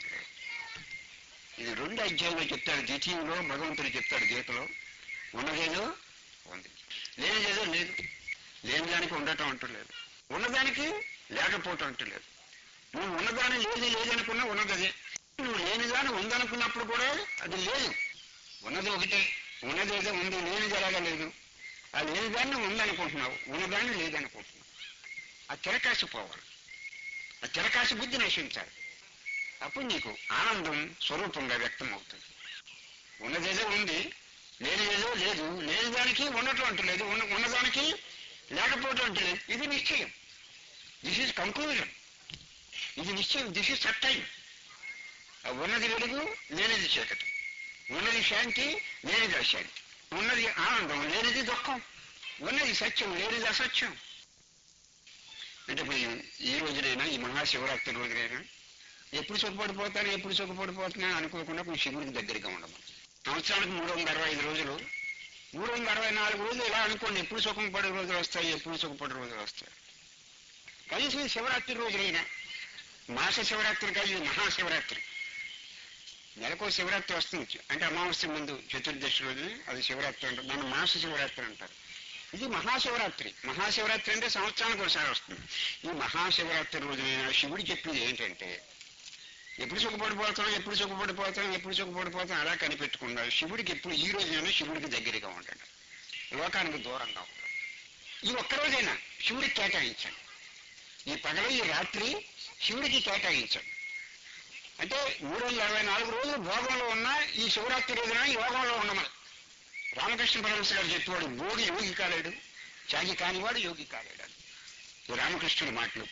ఇది రెండు అధ్యాయంలో చెప్తాడు ద్వితీయంలో భగవంతుడు చెప్తాడు గీతలో ఉన్నదేదో ఉంది లేనిదేదో లేదు లేని దానికి ఉండటం అంటూ లేదు ఉన్నదానికి లేకపోవటం అంటే లేదు నువ్వు ఉన్నదాన్ని లేదు లేదనుకున్నా ఉన్నది అదే నువ్వు లేనిదాన్ని ఉందనుకున్నప్పుడు కూడా అది లేదు ఉన్నది ఒకటే ఉన్నది ఏదో ఉంది లేనిది ఎలాగా లేదు ఆ లేనిదాన్ని ఉందనుకుంటున్నావు ఉన్నదాన్ని లేదనుకుంటున్నావు ఆ తిరకాసి పోవాలి ఆ తిరకాసి బుద్ధి నశించాలి అప్పుడు నీకు ఆనందం స్వరూపంగా వ్యక్తం అవుతుంది ఉన్నదేదో ఉంది లేనిదేదో లేదు లేని దానికి ఉండటం అంటూ లేదు ఉన్న ఉన్నదానికి లేకపోవటం అంటే లేదు ఇది నిశ్చయం దిస్ ఈజ్ కంక్లూజన్ ఇది నిశ్చయం దిస్ ఈజ్ సట్టైం ఉన్నది వెలుగు లేనిది చీకటి ఉన్నది శాంతి లేనిది అశాంతి ఉన్నది ఆనందం లేనిది దుఃఖం ఉన్నది సత్యం లేనిది అసత్యం అంటే ఇప్పుడు ఈ- ఈ రోజునైనా ఈ మహాశివరాత్రి రోజునైనా ఎప్పుడు సుఖపడిపోతాను ఎప్పుడు సుఖపడిపోతున్నా అనుకోకుండా కొంచెం శివుడికి దగ్గరగా ఉండము సంవత్సరానికి మూడు వందల అరవై ఐదు రోజులు మూడు వందల అరవై నాలుగు రోజులు ఇలా అనుకోండి ఎప్పుడు సుఖం పడే రోజులు వస్తాయి ఎప్పుడు సుఖపడే రోజులు వస్తాయి కనీసం ఈ శివరాత్రి రోజులైనా మాస శివరాత్రి కాదు ఇది మహాశివరాత్రి నెలకో శివరాత్రి వస్తుంది అంటే అమావాస్య ముందు చతుర్దశి రోజు అది శివరాత్రి అంటారు దాన్ని మాస శివరాత్రి అంటారు ఇది మహాశివరాత్రి మహాశివరాత్రి అంటే సంవత్సరానికి ఒకసారి వస్తుంది ఈ మహాశివరాత్రి రోజున శివుడు చెప్పింది ఏంటంటే ఎప్పుడు సుఖపడిపోతాం ఎప్పుడు సుఖపడిపోతాం ఎప్పుడు సుఖపడిపోతాం అలా కనిపెట్టుకున్నారు శివుడికి ఎప్పుడు ఈ రోజైనా శివుడికి దగ్గరగా ఉండండి లోకానికి దూరంగా ఉండండి ఈ ఒక్క రోజైనా శివుడికి కేటాయించండి ఈ పగలు ఈ రాత్రి శివుడికి కేటాయించండి అంటే మూడు వందల అరవై నాలుగు రోజులు భోగంలో ఉన్నా ఈ శివరాత్రి రోజున యోగంలో ఉండమని రామకృష్ణ పరమశ గారు చెప్పేవాడు భోగి యోగి కాలేడు త్యాగి కానివాడు యోగి కాలేడు అని ఈ రామకృష్ణుడి మాటలు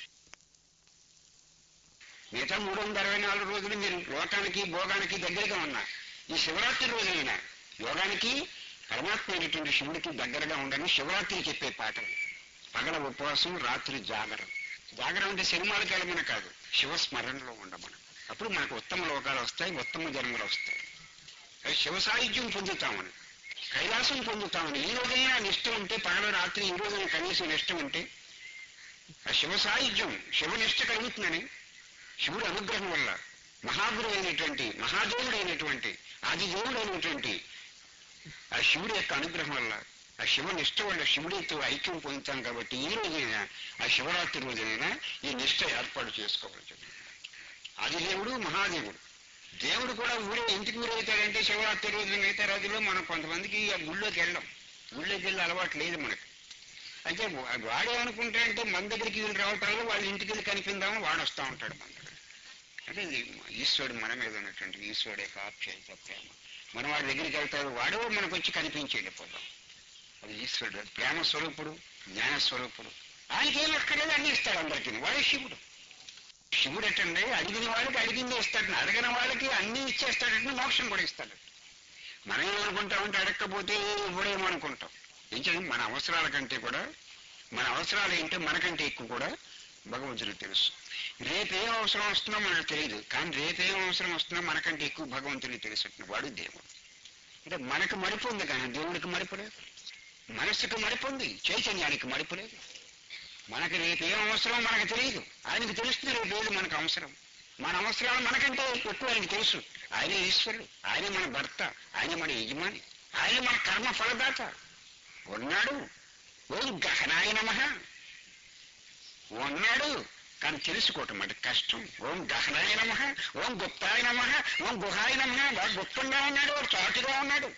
మిగతా మూడు వందల అరవై నాలుగు రోజులు మీరు లోకానికి భోగానికి దగ్గరగా ఉన్నా ఈ శివరాత్రి రోజునైనా యోగానికి పరమాత్మ అయినటువంటి శివుడికి దగ్గరగా ఉండని శివరాత్రి చెప్పే పాటలు పగల ఉపవాసం రాత్రి జాగరం జాగరం అంటే సినిమాలకు వెళ్ళమని కాదు శివస్మరణలో ఉండమని అప్పుడు మనకు ఉత్తమ లోకాలు వస్తాయి ఉత్తమ జన్మలు వస్తాయి అది శివ సాహిత్యం పొందుతామని కైలాసం పొందుతామని ఈ రోజైనా నిష్ట ఉంటే పగల రాత్రి ఈ రోజున కనీసం నిష్ట ఉంటే ఆ శివ సాహిత్యం శివనిష్ట కలుగుతుందని శివుడి అనుగ్రహం వల్ల మహాగురు అయినటువంటి మహాదేవుడు అయినటువంటి ఆదిదేవుడు అయినటువంటి ఆ శివుడి యొక్క అనుగ్రహం వల్ల ఆ శివ నిష్ట వల్ల శివుడితో ఐక్యం పొందుతాం కాబట్టి ఈ రోజైనా ఆ శివరాత్రి రోజునైనా ఈ నిష్ట ఏర్పాటు చేసుకోవచ్చు ఆదిదేవుడు మహాదేవుడు దేవుడు కూడా ఊరే ఇంటికి ఊరేగుతాడంటే శివరాత్రి రోజున మిగతా రోజుల్లో మనం కొంతమందికి ఆ గుళ్ళోకి వెళ్ళడం గుళ్ళోకి వెళ్ళి అలవాటు లేదు మనకి అయితే వా- వాడే అనుకుంటా అంటే మన దగ్గరికి వీళ్ళు రావటాలు వాళ్ళ ఇంటికి వెళ్ళి కనిపిందామని వాడు వస్తూ ఉంటాడు మన దగ్గర అంటే ఇది ఈశ్వరుడు మన మీద ఉన్నటువంటి ఈశ్వరుడు యొక్క ఆప్యాయత ప్రేమ మనం వాడి దగ్గరికి వెళ్తాడు వాడో మనకు వచ్చి కనిపించి వెళ్ళిపోతాం అది ఈశ్వరుడు ప్రేమ స్వరూపుడు జ్ఞాన స్వరూపుడు ఆయనకేం అక్కర్లేదు అన్ని ఇస్తాడు అందరికీ వాడే శివుడు శివుడు ఎట్టండి అడిగిన వాళ్ళకి అడిగిందే ఇస్తాడు అడగిన వాళ్ళకి అన్ని ఇచ్చేస్తాడంటే మోక్షం కూడా ఇస్తాడు మనం ఏమనుకుంటామంటే అడగకపోతే ఇవ్వడేమో అనుకుంటాం ఏంటంటే మన అవసరాల కంటే కూడా మన అవసరాలు ఏంటో మనకంటే ఎక్కువ కూడా భగవంతుడికి తెలుసు రేపేం అవసరం వస్తుందో మనకు తెలియదు కానీ రేపేం అవసరం వస్తుందో మనకంటే ఎక్కువ భగవంతుడికి తెలుసు వాడు దేవుడు అంటే మనకు మరిపు ఉంది కానీ దేవుడికి మరిపు లేదు మనస్సుకు మరిపు ఉంది చైతన్యానికి మరిపు లేదు మనకి రేపు ఏం అవసరం మనకు తెలియదు ఆయనకు తెలుస్తుంది రేపు ఏది మనకు అవసరం మన అవసరాలు మనకంటే ఎక్కువ ఆయనకు తెలుసు ఆయనే ఈశ్వరుడు ఆయనే మన భర్త ఆయనే మన యజమాని ఆయన మన కర్మ ఫలదాత ఉన్నాడు ఓం గహనాయ నమ ఉన్నాడు కానీ తెలుసుకోవటం అంటే కష్టం ఓం గహనాయ నమ ఓం గుప్తాయ నమ ఓం గుహాయ నమ వాడు గుప్తంగా ఉన్నాడు వాడు చాటుగా ఉన్నాడు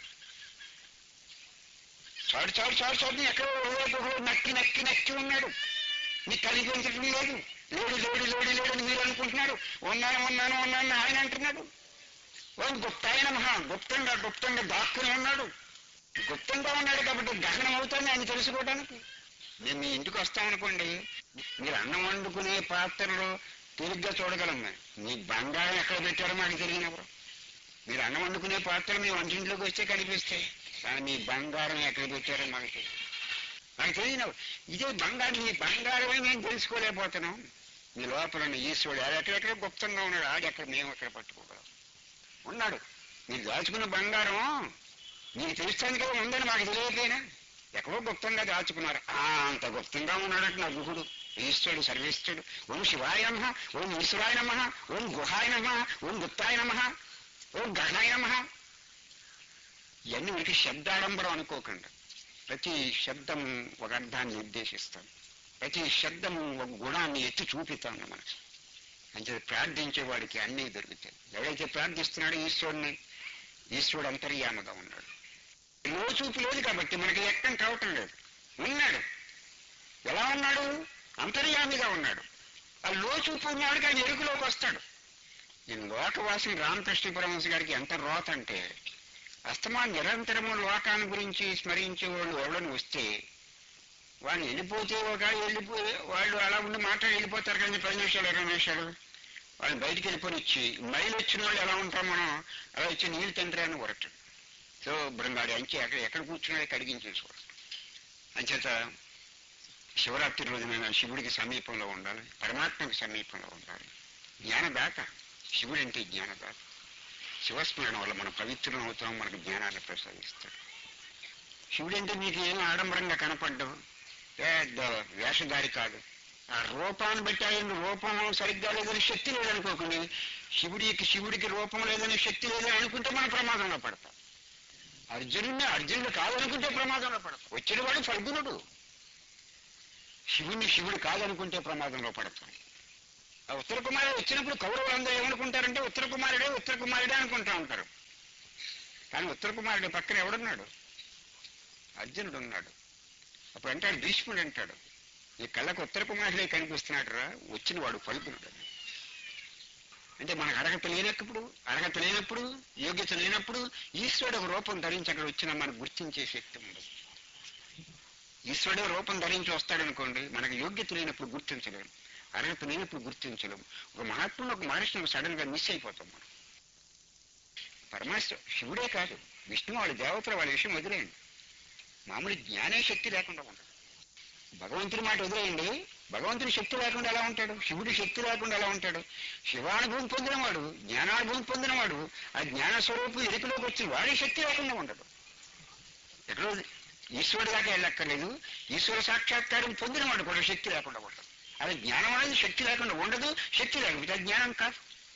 చాడు చాడు చాడు చాడు ఎక్కడో ఓ గుహలో నక్కి నక్కి నక్కి ఉన్నాడు మీకు కనిపించడం లేదు లేడు లేడు లేడు లేడు అని మీరు అనుకుంటున్నారు ఉన్నాను ఉన్నాను ఉన్నాను ఆయన అంటున్నాడు ఓ గుప్తాయన మహా గుప్తంగా గుప్తంగా దాక్కుని ఉన్నాడు గుప్తంగా ఉన్నాడు కాబట్టి దహనం అవుతుంది ఆయన తెలుసుకోవడానికి మేము మీ ఇంటికి వస్తామనుకోండి మీరు అన్నం వండుకునే పాత్రలో తేలిగ్గా చూడగలం మేము మీ బంగారం ఎక్కడ పెట్టారో మాకు తెలియనప్పుడు మీరు అన్నం వండుకునే పాత్రలు మీ వంటింట్లోకి వచ్చే కనిపిస్తాయి కానీ మీ బంగారం ఎక్కడ పెట్టారో మాకు తెలియదు నాకు తెలియదు ఇదే బంగారం మీ బంగారమే మేము తెలుసుకోలేకపోతున్నాం మీ లోపల ఉన్న ఈశ్వరుడు అది ఎక్కడెక్కడ గుప్తంగా ఉన్నాడు ఆడు ఎక్కడ మేము ఎక్కడ పట్టుకోగలం ఉన్నాడు మీరు దాచుకున్న బంగారం మీకు తెలుస్తుంది కదా ఉందని మాకు తెలియకపోయినా ఎక్కడో గుప్తంగా దాచుకున్నారు ఆ, అంత గుప్తంగా ఉన్నాడట నా గుహుడు ఈశ్వరుడు సర్వేశ్వరుడు ఓం శివాయ నమ ఓం ఈశ్వరాయ నమ ఓం గుహాయ నమ ఓం గుప్తాయ నమ ఓం గహనాయ నమ ఇవన్నీ మనకి శబ్దాడంబరం అనుకోకుండా ప్రతి శబ్దం ఒక అర్థాన్ని నిర్దేశిస్తాం ప్రతి శబ్దము ఒక గుణాన్ని ఎత్తి చూపిస్తాను మనకి అంటే ప్రార్థించే వాడికి అన్నీ దొరుకుతాయి ఎవడైతే ప్రార్థిస్తున్నాడో ఈశ్వరుని ఈశ్వరుడు అంతర్యామగా ఉన్నాడు లో చూపు లేదు కాబట్టి మనకి వ్యక్తం కావటం లేదు ఉన్నాడు ఎలా ఉన్నాడు అంతర్యామిగా ఉన్నాడు ఆ లో చూపు ఉన్నవాడికి ఆయన ఎరుకులోకి వస్తాడు ఈ లోకవాసి రామకృష్ణ పరమహంస గారికి ఎంత రోత అంటే అస్తమా నిరంతరము లోకాన్ని గురించి స్మరించే వాళ్ళు ఎవడని వస్తే వాళ్ళు వెళ్ళిపోతే ఒక వెళ్ళిపో వాళ్ళు అలా ఉండి మాట్లాడి వెళ్ళిపోతారు కానీ పది నిమిషాలు ఇరవై నిమిషాలు వాళ్ళు బయటికి వెళ్ళిపోయి వచ్చి మైలు వచ్చిన వాళ్ళు ఎలా ఉంటాం మనం అలా వచ్చి నీళ్ళు తింటారు అని కొరట్టు సో బృంగాడి అంచి ఎక్కడ ఎక్కడ కూర్చున్నా కడిగించేసుకోవడం అంచేత శివరాత్రి రోజున శివుడికి సమీపంలో ఉండాలి పరమాత్మకి సమీపంలో ఉండాలి జ్ఞానదాత శివుడు అంటే జ్ఞానదాత శివస్మరణ వల్ల మనం పవిత్రం అవుతాం మనకు జ్ఞానాన్ని ప్రసాదిస్తాడు శివుడు అంటే మీకు ఏం ఆడంబరంగా కనపడ్డం పెద్ద వేషధారి కాదు ఆ రూపాన్ని బట్టి ఆయన రూపం సరిగ్గా లేదని శక్తి లేదనుకోకండి శివుడికి శివుడికి రూపం లేదని శక్తి లేదని అనుకుంటే మనం ప్రమాదంలో పడతాం అర్జునుడిని అర్జునుడు కాదనుకుంటే ప్రమాదంలో పడతాం వచ్చిన వాడు ఫల్గునుడు శివుణ్ణి శివుడు కాదనుకుంటే ప్రమాదంలో పడతాం ఆ ఉత్తర కుమారుడు వచ్చినప్పుడు కౌరవులు అందరూ ఏమనుకుంటారంటే ఉత్తర కుమారుడే ఉత్తర కుమారుడే అనుకుంటా ఉంటారు కానీ ఉత్తర కుమారుడి పక్కన ఎవడున్నాడు అర్జునుడు ఉన్నాడు అప్పుడు అంటాడు భీష్ముడు అంటాడు ఈ కళ్ళకు ఉత్తర కుమారుడే కనిపిస్తున్నాడు రా వచ్చిన వాడు ఫల్గునుడు అని అంటే మనకు అర్హత లేనప్పుడు అర్హత లేనప్పుడు యోగ్యత లేనప్పుడు ఈశ్వరుడు ఒక రూపం ధరించి అక్కడ వచ్చిన మనకు గుర్తించే శక్తి ఉండదు ఈశ్వరుడు రూపం ధరించి వస్తాడనుకోండి మనకు యోగ్యత లేనప్పుడు గుర్తించలేము అర్హత లేనప్పుడు గుర్తించలేము ఒక మహాత్ముడు ఒక మహర్షిని సడన్ గా మిస్ అయిపోతాం మనం పరమేశ్వర శివుడే కాదు విష్ణు వాళ్ళ దేవతల వాళ్ళ విషయం వదిలేయండి మామూలు జ్ఞానే శక్తి లేకుండా ఉండదు భగవంతుడి మాట వదిలేయండి భగవంతుడి శక్తి లేకుండా ఎలా ఉంటాడు శివుడి శక్తి లేకుండా ఎలా ఉంటాడు శివానుభవం పొందినవాడు జ్ఞానానుభవం పొందినవాడు ఆ జ్ఞాన స్వరూపం ఎరుకలోకి వచ్చి వాడి శక్తి లేకుండా ఉండదు ఎక్కడో ఈశ్వరుడు దాకా వెళ్ళక్కర్లేదు ఈశ్వర సాక్షాత్కారం పొందినవాడు కూడా శక్తి లేకుండా ఉండదు అది జ్ఞానం అనేది శక్తి లేకుండా ఉండదు శక్తి లేకపోతే అది జ్ఞానం కాదు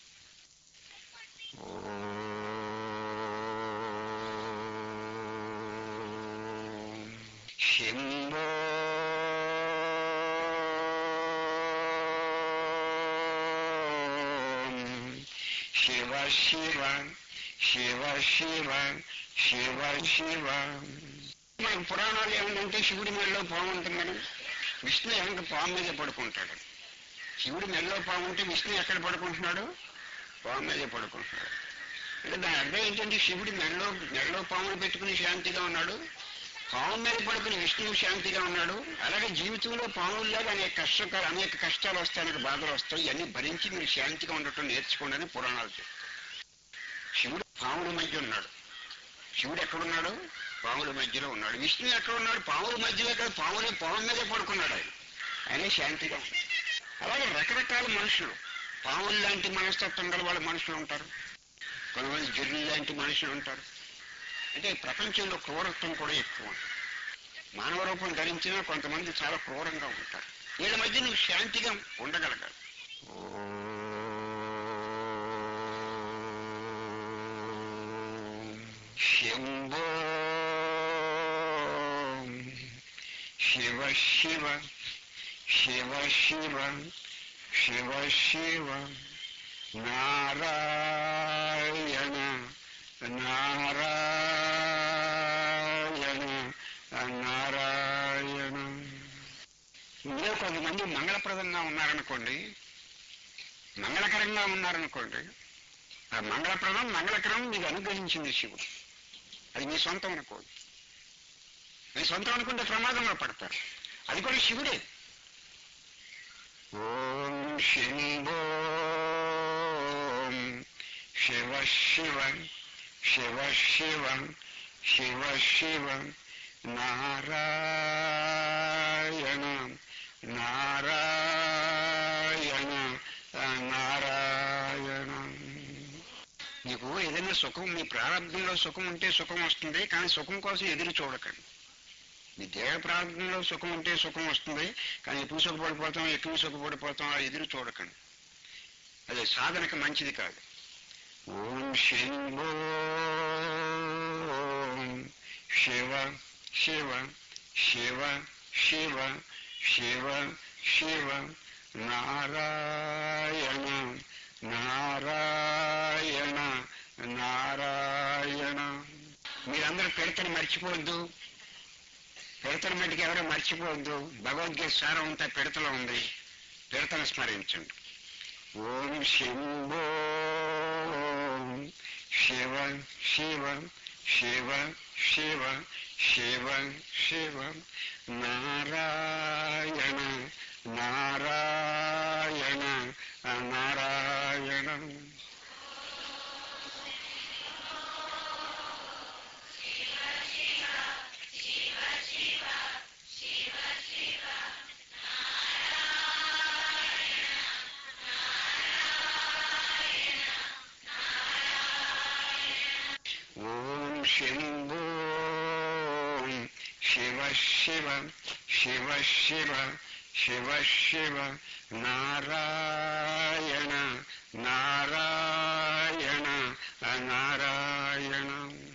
శంభో శివ శివ శివ శివ శివ శివ మన పురాణాలు ఏమిటంటే శివుడి మెడలో పాము ఉంటుందని విష్ణు వెనక పాము మీద పడుకుంటాడు శివుడి మెడలో పాము ఉంటే విష్ణు ఎక్కడ పడుకుంటున్నాడు పాము మీదే పడుకుంటున్నాడు అంటే దాని అర్థం ఏంటంటే శివుడి మెడలో మెడలో పాములు పెట్టుకుని శాంతిగా ఉన్నాడు పాము మీద పడుకుని విష్ణువు శాంతిగా ఉన్నాడు అలాగే జీవితంలో పాముల్లాగా అనేక కష్టకాలు అనేక కష్టాలు వస్తాయి అనేక బాధలు వస్తాయి ఇవన్నీ భరించి మీరు శాంతిగా ఉండటం నేర్చుకోండి అని పురాణాలు చెప్తాయి శివుడు పాముల మధ్య ఉన్నాడు శివుడు ఎక్కడున్నాడు పాముల మధ్యలో ఉన్నాడు విష్ణు ఎక్కడ ఉన్నాడు పాముల మధ్యలో కాదు పాములు పాము మీదే పడుకున్నాడు ఆయన ఆయనే శాంతిగా ఉన్నాడు అలాగే రకరకాల మనుషులు పాములు లాంటి మనస్తత్వం గల వాళ్ళ మనుషులు ఉంటారు కొంతమంది జర్రులు లాంటి మనుషులు ఉంటారు అంటే ప్రపంచంలో క్రూరత్వం కూడా ఎక్కువ మానవ రూపం ధరించినా కొంతమంది చాలా క్రూరంగా ఉంటారు వీళ్ళ మధ్య నువ్వు శాంతిగా ఉండగలగాలి శంభో శివ శివ శివ శివ శివ శివ నారాయణ నారాయణ నారాయణ ఇందులో కొంతమంది మంగళప్రదంగా ఉన్నారనుకోండి మంగళకరంగా ఉన్నారనుకోండి ఆ మంగళప్రదం మంగళకరం మీకు అనుగ్రహించింది శివుడు అది మీ సొంతం అనుకోండి మీ సొంతం అనుకుంటే ప్రమాదంలో పడతారు అది కూడా శివుడే ఓం శంభో శివ శివ శివ శివ శివ శివ నారాయణ నారాయణ నారాయణ నీకు ఏదైనా సుఖం మీ ప్రారంభంలో సుఖం ఉంటే సుఖం వస్తుంది కానీ సుఖం కోసం ఎదురు చూడకండి మీ దేహ ప్రారంభంలో సుఖం ఉంటే సుఖం వస్తుంది కానీ ఎప్పుడు సుఖపడిపోతాం ఎక్కువ సుఖపడిపోతాం అది ఎదురు చూడకండి అదే సాధనకు మంచిది కాదు ఓం శంభో శివ శివ శివ శివ శివ శివ నారాయణ నారాయణ నారాయణ మీరందరూ పెడతను మర్చిపోవద్దు పెడతల మట్టికి ఎవరో మర్చిపోవద్దు భగవద్గీత సారం అంతా పెడతలో ఉంది పెడతను స్మరించండి ఓం శంభో శివ శివ శివ శివ శివ శివ నారాయణ నారాయణ నారాయణ ఓం శంభో శివ శివ శివ శివ శివ శివ నారాయణ నారాయణ నారాయణ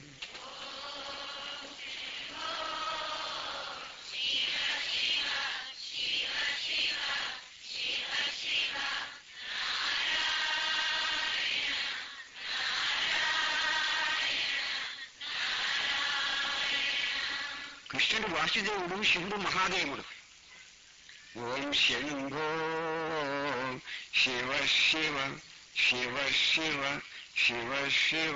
కృష్ణుడు వాసుదేవుడు శివుడు మహాదేవుడు ఓం శంభో శివ శివ శివ శివ శివ శివ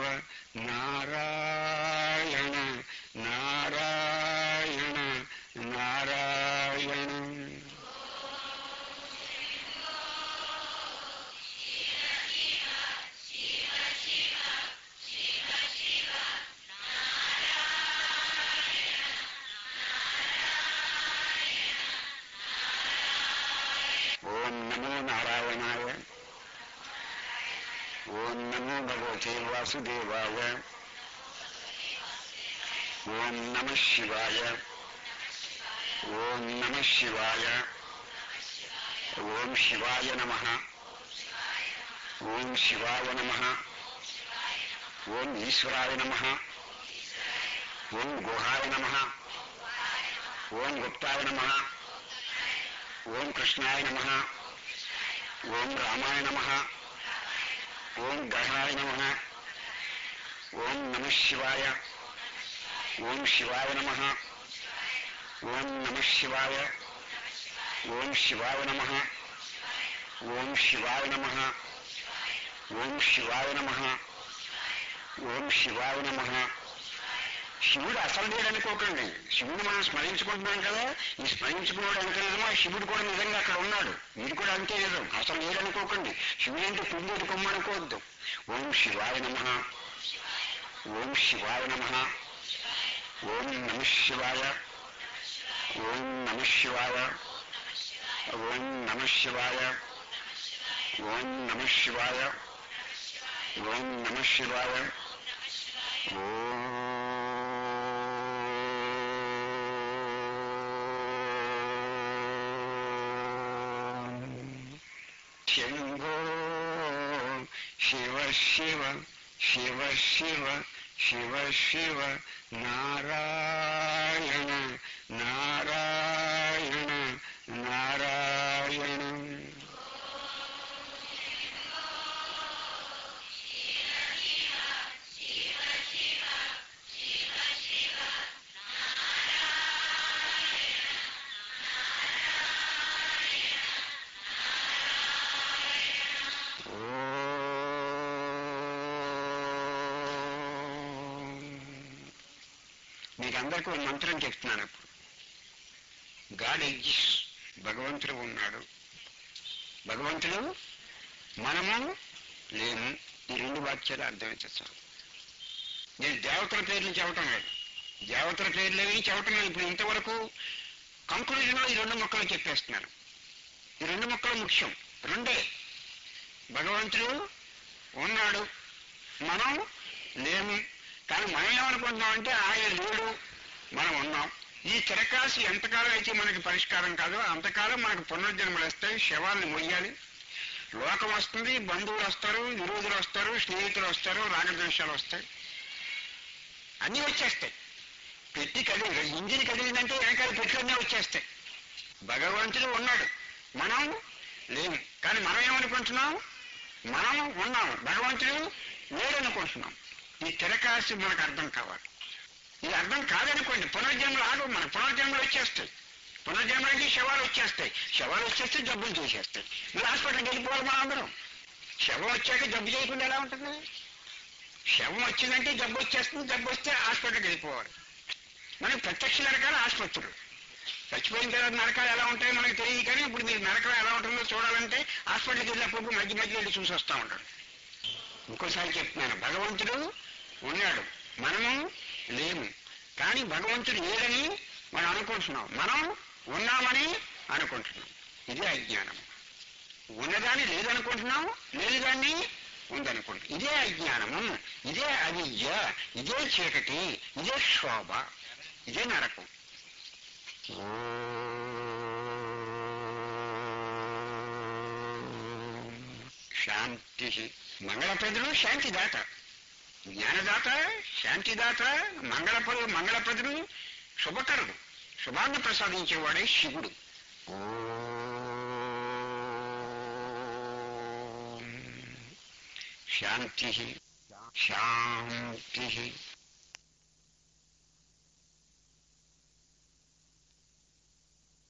నారాయణ నారాయణ నారాయణ ఓం నమో నారాయణాయ ఓం నమో భగవతే వాసుదేవాయ ఓం నమ శివాయ ఓం నమ శివాయ ఓం శివాయ నమ ఓం శివాయ నమ ఓం ఈశ్వరాయ నమ ఓం గుహాయ నమ ఓం గుప్తాయ నమ ఓం కృష్ణాయ నమ ఓం రామాయ నమ ఓం గ్రహాయ నమ ఓం నమ శివాయ ఓం శివాయ నమ ఓం నమ శివాయ ఓం శివాయ నమ ఓం శివాయ నమ ఓం శివాయ నమ ఓం శివాయ నమ శివుడు అసలు లేడు అనుకోకండి శివుడు మనం స్మరించుకుంటున్నాం కదా ఈ స్మరించుకున్నాడు అంతే నిజమా శివుడు కూడా నిజంగా అక్కడ ఉన్నాడు ఇది కూడా అంతే నిజం అసలు లేడు అనుకోకండి శివుడు అంటే పుంజుడు కొమ్మ అనుకోవద్దు ఓం శివాయ నమ ఓం శివాయ నమ ఓం నమ శివాయ ఓం నమ శివాయ ఓం నమ శివాయ ఓం నమ శివాయ ఓం నమ శివాయ శంభో శివ శివ శివ శివ శివ శివ నారాయణ నారాయణ నారాయణ మీకు అందరికీ ఒక మంత్రం చెప్తున్నాను ఇప్పుడు గాడ్ ఎగ్జిస్ భగవంతుడు ఉన్నాడు భగవంతుడు మనము లేము ఈ రెండు వాక్యాలు అర్థమవుతుంది సార్ నేను దేవతల పేర్లు చెప్పటం లేదు దేవతల పేర్లు ఏవి చెప్పటం లేదు ఇప్పుడు ఇంతవరకు కంక్లూజన్లో ఈ రెండు మొక్కలు చెప్పేస్తున్నాను ఈ రెండు మొక్కలు ముఖ్యం రెండే భగవంతుడు ఉన్నాడు మనం లేము కానీ మనం ఏమనుకుంటున్నామంటే ఆయన లేడు మనం ఉన్నాం ఈ తిరకాసి ఎంతకాలం అయితే మనకి పరిష్కారం కాదో అంతకాలం మనకు పునర్జన్మలు వస్తాయి శవాల్ని మొయ్యాలి లోకం వస్తుంది బంధువులు వస్తారు విరోధులు వస్తారు స్నేహితులు వస్తారు రాగద్వేషాలు వస్తాయి అన్నీ వచ్చేస్తాయి పెట్టి కదిలి ఇంజిన్ కదిలిందంటే వెనకాల పెట్లన్నీ వచ్చేస్తాయి భగవంతుడు ఉన్నాడు మనం లేము కానీ మనం ఏమనుకుంటున్నాం మనం ఉన్నాం భగవంతుడు లేడనుకుంటున్నాం ఈ తిరకాసి మనకు అర్థం కావాలి ఇది అర్థం కాదనుకోండి పునర్జన్మలు ఆగు మన పునర్జన్మలు వచ్చేస్తాయి పునర్జన్మలకి శవాలు వచ్చేస్తాయి శవాలు వచ్చేస్తే జబ్బులు చేసేస్తాయి మీరు హాస్పిటల్కి వెళ్ళిపోవాలి మనం అందరం శవం వచ్చాక జబ్బు చేయకుండా ఎలా ఉంటుంది శవం వచ్చిందంటే జబ్బు వచ్చేస్తుంది జబ్బు వస్తే హాస్పిటల్కి వెళ్ళిపోవాలి మనకి ప్రత్యక్ష నరకాలు ఆసుపత్రులు చచ్చిపోయిన తర్వాత నరకాలు ఎలా ఉంటాయో మనకు తెలియదు కానీ ఇప్పుడు మీరు నరకం ఎలా ఉంటుందో చూడాలంటే హాస్పిటల్కి వెళ్ళినప్పుడు మధ్య మధ్య వెళ్ళి చూసి వస్తూ ఉంటాడు ఇంకోసారి చెప్తున్నాను భగవంతుడు ఉన్నాడు మనము లేము కానీ భగవంతుడు లేడని మనం అనుకుంటున్నాం మనం ఉన్నామని అనుకుంటున్నాం ఇదే అజ్ఞానం ఉన్నదాన్ని లేదనుకుంటున్నాం లేనిదాన్ని ఉందనుకుంటున్నాం ఇదే అజ్ఞానము ఇదే అవిద్య ఇదే చీకటి ఇదే శోభ ఇదే నరకం శాంతి మంగళప్రదుడు శాంతిదాత జ్ఞానదాత శాంతిదాత మంగళప్రదు మంగళప్రదుడు శుభకరుడు శుభాన్ని ప్రసాదించేవాడే శివుడు శాంతి శాంతి